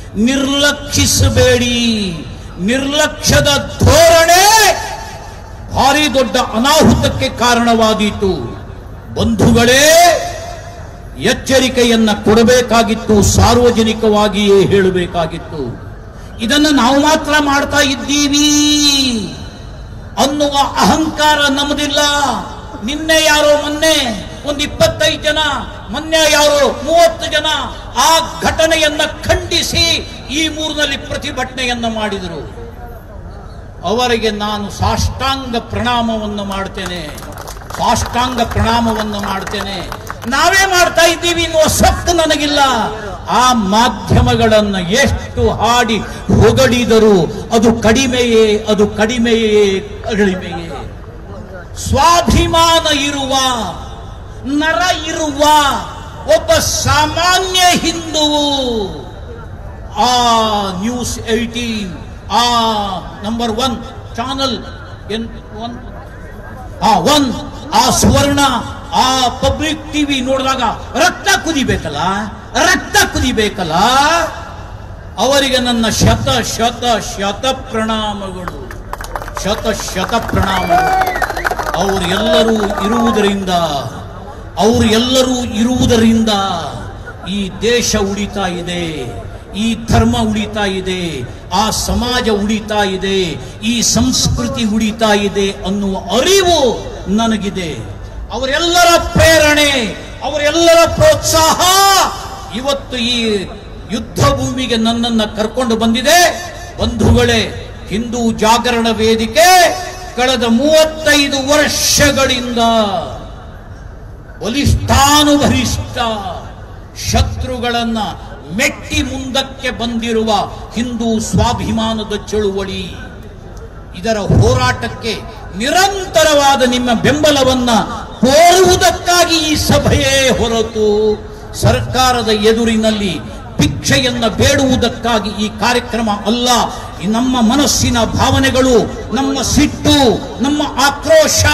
ನಿರ್ಲಕ್ಷಿಸಬೇಡಿ ನಿರ್ಲಕ್ಷ್ಯದ ಧೋರಣೆ ಭಾರಿ ದೊಡ್ಡ ಅನಾಹುತಕ್ಕೆ ಕಾರಣವಾದೀತು ಬಂಧುಗಳೇ ಎಚ್ಚರಿಕೆಯನ್ನ ಕೊಡಬೇಕಾಗಿತ್ತು ಸಾರ್ವಜನಿಕವಾಗಿಯೇ ಹೇಳಬೇಕಾಗಿತ್ತು ಇದನ್ನು ನಾವು ಮಾತ್ರ ಮಾಡ್ತಾ ಇದ್ದೀವಿ ಅನ್ನುವ ಅಹಂಕಾರ ನಮ್ಮದಿಲ್ಲ ನಿನ್ನೆ ಯಾರೋ ಮೊನ್ನೆ ಒಂದು ಇಪ್ಪತ್ತೈದು ಜನ ಮೊನ್ನೆ ಯಾರೋ ಮೂವತ್ತು ಜನ ಆ ಘಟನೆಯನ್ನ ಖಂಡಿಸಿ ಈ ಮೂರಿನಲ್ಲಿ ಪ್ರತಿಭಟನೆಯನ್ನ ಮಾಡಿದರು ಅವರಿಗೆ ನಾನು ಸಾಷ್ಟಾಂಗ ಪ್ರಣಾಮವನ್ನು ಮಾಡ್ತೇನೆ ಸಾಷ್ಟಾಂಗ ಪ್ರಣಾಮವನ್ನು ಮಾಡ್ತೇನೆ ನಾವೇ ಮಾಡ್ತಾ ಇದ್ದೀವಿ ಎನ್ನುವ ಸೊಕ್ಕು ನನಗಿಲ್ಲ ಆ ಮಾಧ್ಯಮಗಳನ್ನು ಎಷ್ಟು ಹಾಡಿ ಹೊಗಳಿದರು ಅದು ಕಡಿಮೆಯೇ ಅದು ಕಡಿಮೆಯೇ ಕಡಿಮೆಯೇ ಸ್ವಾಭಿಮಾನ ಇರುವ ನರ ಇರುವ ಒಬ್ಬ ಸಾಮಾನ್ಯ ಹಿಂದುವು ಆ ನ್ಯೂಸ್ ಏಟೀನ್ ಆ number one channel N one ಆ ಒನ್ ಆ ಸುವರ್ಣ ಆ ಪಬ್ಲಿಕ್ ಟಿವಿ ನೋಡಿದಾಗ ರಕ್ತ ಕುದಿಬೇಕಲ್ಲ ರಕ್ತ ಕುದಿಬೇಕಲ್ಲ ಅವರಿಗೆ ನನ್ನ ಶತ ಶತ ಶತ ಪ್ರಣಾಮಗಳು ಶತ ಶತ ಪ್ರಣಾಮಗಳು ಅವರು ಎಲ್ಲರೂ ಇರುವುದರಿಂದ ಅವರು ಎಲ್ಲರೂ ಇರುವುದರಿಂದ ಈ ದೇಶ ಉಳಿತಾ ಇದೆ ಈ ಧರ್ಮ ಉಳಿತಾ ಇದೆ ಆ ಸಮಾಜ ಉಳಿತಾ ಇದೆ ಈ ಸಂಸ್ಕೃತಿ ಉಳಿತಾ ಇದೆ ಅನ್ನುವ ಅರಿವು ನನಗಿದೆ ಅವರೆಲ್ಲರ ಪ್ರೇರಣೆ ಅವರೆಲ್ಲರ ಪ್ರೋತ್ಸಾಹ ಇವತ್ತು ಈ ಯುದ್ಧ ಭೂಮಿಗೆ ನನ್ನನ್ನ ಕರ್ಕೊಂಡು ಬಂದಿದೆ ಬಂಧುಗಳೇ ಹಿಂದೂ ಜಾಗರಣ ವೇದಿಕೆ ಕಳೆದ ಮೂವತ್ತೈದು ವರ್ಷಗಳಿಂದ ಬಲಿಷ್ಠಾನುಬಲಿಷ್ಠ ಶತ್ರುಗಳನ್ನ ಮೆಟ್ಟಿ ಮುಂದಕ್ಕೆ ಬಂದಿರುವ ಹಿಂದೂ ಸ್ವಾಭಿಮಾನದ ಚಳುವಳಿ ಇದರ ಹೋರಾಟಕ್ಕೆ ನಿರಂತರವಾದ ನಿಮ್ಮ ಬೆಂಬಲವನ್ನ ಕೋರುವುದಕ್ಕಾಗಿ ಈ ಸಭೆಯೇ ಹೊರತು ಸರ್ಕಾರದ ಎದುರಿನಲ್ಲಿ ಭಿಕ್ಷೆಯನ್ನ ಬೇಡುವುದಕ್ಕಾಗಿ ಈ ಕಾರ್ಯಕ್ರಮ ಅಲ್ಲ ಈ ನಮ್ಮ ಮನಸ್ಸಿನ ಭಾವನೆಗಳು ನಮ್ಮ ಸಿಟ್ಟು ನಮ್ಮ ಆಕ್ರೋಶ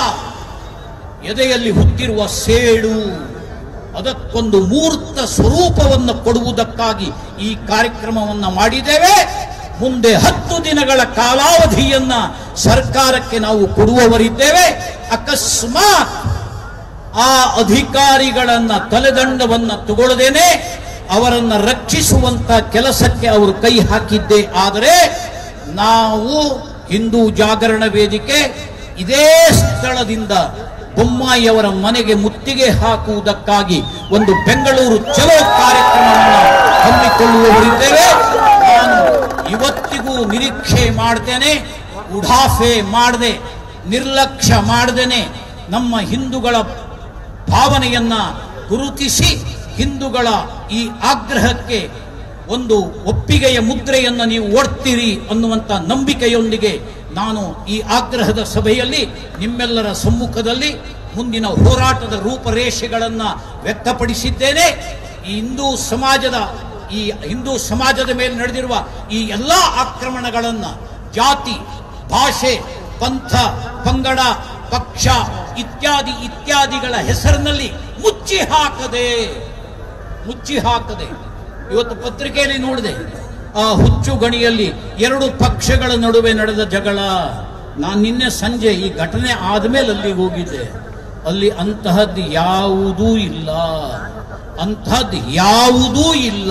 ಎದೆಯಲ್ಲಿ ಹುಟ್ಟಿರುವ ಸೇಡು ಅದಕ್ಕೊಂದು ಮೂರ್ತ ಸ್ವರೂಪವನ್ನು ಕೊಡುವುದಕ್ಕಾಗಿ ಈ ಕಾರ್ಯಕ್ರಮವನ್ನು ಮಾಡಿದ್ದೇವೆ ಮುಂದೆ ಹತ್ತು ದಿನಗಳ ಕಾಲಾವಧಿಯನ್ನ ಸರ್ಕಾರಕ್ಕೆ ನಾವು ಕೊಡುವವರಿದ್ದೇವೆ ಅಕಸ್ಮಾತ್ ಆ ಅಧಿಕಾರಿಗಳನ್ನ ತಲೆದಂಡವನ್ನ ತಗೊಳ್ಳದೇನೆ ಅವರನ್ನ ರಕ್ಷಿಸುವಂತ ಕೆಲಸಕ್ಕೆ ಅವರು ಕೈ ಹಾಕಿದ್ದೇ ಆದರೆ ನಾವು ಹಿಂದೂ ಜಾಗರಣ ವೇದಿಕೆ ಇದೇ ಸ್ಥಳದಿಂದ ಬೊಮ್ಮಾಯಿಯವರ ಮನೆಗೆ ಮುತ್ತಿಗೆ ಹಾಕುವುದಕ್ಕಾಗಿ ಒಂದು ಬೆಂಗಳೂರು ಚಲೋ ಕಾರ್ಯಕ್ರಮವನ್ನು ಹಮ್ಮಿಕೊಳ್ಳುವವರಿದ್ದೇವೆ ನಾನು ಇವತ್ತಿಗೂ ನಿರೀಕ್ಷೆ ಮಾಡ್ತೇನೆ ಉಡಾಫೆ ಮಾಡದೆ ನಿರ್ಲಕ್ಷ್ಯ ಮಾಡದೇನೆ ನಮ್ಮ ಹಿಂದೂಗಳ ಭಾವನೆಯನ್ನ ಗುರುತಿಸಿ ಹಿಂದೂಗಳ ಈ ಆಗ್ರಹಕ್ಕೆ ಒಂದು ಒಪ್ಪಿಗೆಯ ಮುದ್ರೆಯನ್ನು ನೀವು ಒಡ್ತೀರಿ ಅನ್ನುವಂತ ನಂಬಿಕೆಯೊಂದಿಗೆ ನಾನು ಈ ಆಗ್ರಹದ ಸಭೆಯಲ್ಲಿ ನಿಮ್ಮೆಲ್ಲರ ಸಮ್ಮುಖದಲ್ಲಿ ಮುಂದಿನ ಹೋರಾಟದ ರೂಪರೇಷೆಗಳನ್ನ ವ್ಯಕ್ತಪಡಿಸಿದ್ದೇನೆ ಈ ಹಿಂದೂ ಸಮಾಜದ ಈ ಹಿಂದೂ ಸಮಾಜದ ಮೇಲೆ ನಡೆದಿರುವ ಈ ಎಲ್ಲಾ ಆಕ್ರಮಣಗಳನ್ನ ಜಾತಿ ಭಾಷೆ ಪಂಥ ಪಂಗಡ ಪಕ್ಷ ಇತ್ಯಾದಿ ಇತ್ಯಾದಿಗಳ ಹೆಸರಿನಲ್ಲಿ ಮುಚ್ಚಿ ಹಾಕದೆ ಮುಚ್ಚಿ ಹಾಕದೆ ಇವತ್ತು ಪತ್ರಿಕೆಯಲ್ಲಿ ನೋಡಿದೆ ಆ ಹುಚ್ಚು ಗಣಿಯಲ್ಲಿ ಎರಡು ಪಕ್ಷಗಳ ನಡುವೆ ನಡೆದ ಜಗಳ ನಾನು ನಿನ್ನೆ ಸಂಜೆ ಈ ಘಟನೆ ಆದ್ಮೇಲೆ ಅಲ್ಲಿಗೆ ಹೋಗಿದ್ದೆ ಅಲ್ಲಿ ಅಂತಹದ್ದು ಯಾವುದೂ ಇಲ್ಲ ಅಂತಹದ್ದು ಯಾವುದೂ ಇಲ್ಲ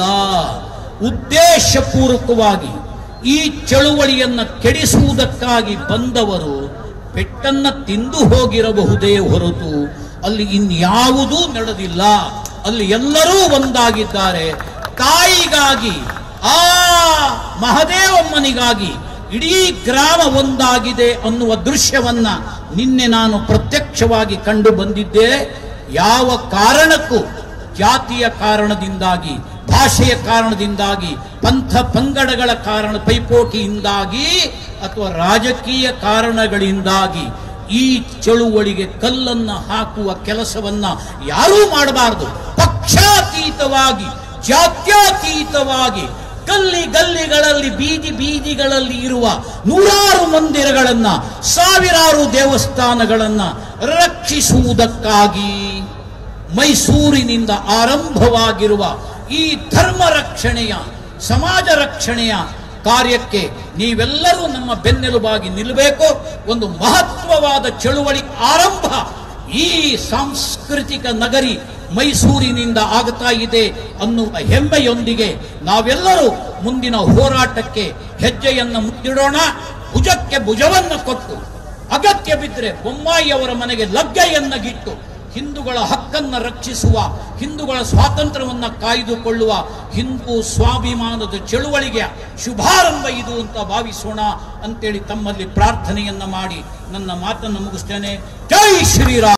ಉದ್ದೇಶಪೂರ್ವಕವಾಗಿ ಈ ಚಳುವಳಿಯನ್ನ ಕೆಡಿಸುವುದಕ್ಕಾಗಿ ಬಂದವರು ಪೆಟ್ಟನ್ನ ತಿಂದು ಹೋಗಿರಬಹುದೇ ಹೊರತು ಅಲ್ಲಿ ಇನ್ಯಾವುದೂ ನಡೆದಿಲ್ಲ ಅಲ್ಲಿ ಎಲ್ಲರೂ ಒಂದಾಗಿದ್ದಾರೆ ತಾಯಿಗಾಗಿ ಆ ಮಹದೇವಮ್ಮನಿಗಾಗಿ ಇಡೀ ಗ್ರಾಮ ಒಂದಾಗಿದೆ ಅನ್ನುವ ದೃಶ್ಯವನ್ನ ನಿನ್ನೆ ನಾನು ಪ್ರತ್ಯಕ್ಷವಾಗಿ ಕಂಡು ಬಂದಿದ್ದೆ ಯಾವ ಕಾರಣಕ್ಕೂ ಜಾತಿಯ ಕಾರಣದಿಂದಾಗಿ ಭಾಷೆಯ ಕಾರಣದಿಂದಾಗಿ ಪಂಥ ಪಂಗಡಗಳ ಕಾರಣ ಪೈಪೋಟಿಯಿಂದಾಗಿ ಅಥವಾ ರಾಜಕೀಯ ಕಾರಣಗಳಿಂದಾಗಿ ಈ ಚಳುವಳಿಗೆ ಕಲ್ಲನ್ನ ಹಾಕುವ ಕೆಲಸವನ್ನ ಯಾರೂ ಮಾಡಬಾರದು ಪಕ್ಷಾತೀತವಾಗಿ ಜಾತ್ಯತೀತವಾಗಿ ಗಲ್ಲಿ ಗಲ್ಲಿಗಳಲ್ಲಿ ಬೀದಿ ಬೀದಿಗಳಲ್ಲಿ ಇರುವ ನೂರಾರು ಮಂದಿರಗಳನ್ನ ಸಾವಿರಾರು ದೇವಸ್ಥಾನಗಳನ್ನ ರಕ್ಷಿಸುವುದಕ್ಕಾಗಿ ಮೈಸೂರಿನಿಂದ ಆರಂಭವಾಗಿರುವ ಈ ಧರ್ಮ ರಕ್ಷಣೆಯ ಸಮಾಜ ರಕ್ಷಣೆಯ ಕಾರ್ಯಕ್ಕೆ ನೀವೆಲ್ಲರೂ ನಮ್ಮ ಬೆನ್ನೆಲುಬಾಗಿ ನಿಲ್ಲಬೇಕು ಒಂದು ಮಹತ್ವವಾದ ಚಳುವಳಿ ಆರಂಭ ಈ ಸಾಂಸ್ಕೃತಿಕ ನಗರಿ ಮೈಸೂರಿನಿಂದ ಆಗ್ತಾ ಇದೆ ಅನ್ನುವ ಹೆಮ್ಮೆಯೊಂದಿಗೆ ನಾವೆಲ್ಲರೂ ಮುಂದಿನ ಹೋರಾಟಕ್ಕೆ ಹೆಜ್ಜೆಯನ್ನು ಮುತ್ತಿಡೋಣ ಭುಜಕ್ಕೆ ಭುಜವನ್ನು ಕೊಟ್ಟು ಅಗತ್ಯ ಬಿದ್ದರೆ ಬೊಮ್ಮಾಯಿಯವರ ಮನೆಗೆ ಲಗ್ಗೆಯನ್ನ ಗಿಟ್ಟು ಹಿಂದೂಗಳ ಹಕ್ಕನ್ನು ರಕ್ಷಿಸುವ ಹಿಂದೂಗಳ ಸ್ವಾತಂತ್ರ್ಯವನ್ನ ಕಾಯ್ದುಕೊಳ್ಳುವ ಹಿಂದೂ ಸ್ವಾಭಿಮಾನದ ಚಳುವಳಿಗೆ ಶುಭಾರಂಭ ಇದು ಅಂತ ಭಾವಿಸೋಣ ಅಂತೇಳಿ ತಮ್ಮಲ್ಲಿ ಪ್ರಾರ್ಥನೆಯನ್ನ ಮಾಡಿ ನನ್ನ ಮಾತನ್ನು ಮುಗಿಸ್ತೇನೆ ಜೈ ಶ್ರೀರಾಮ್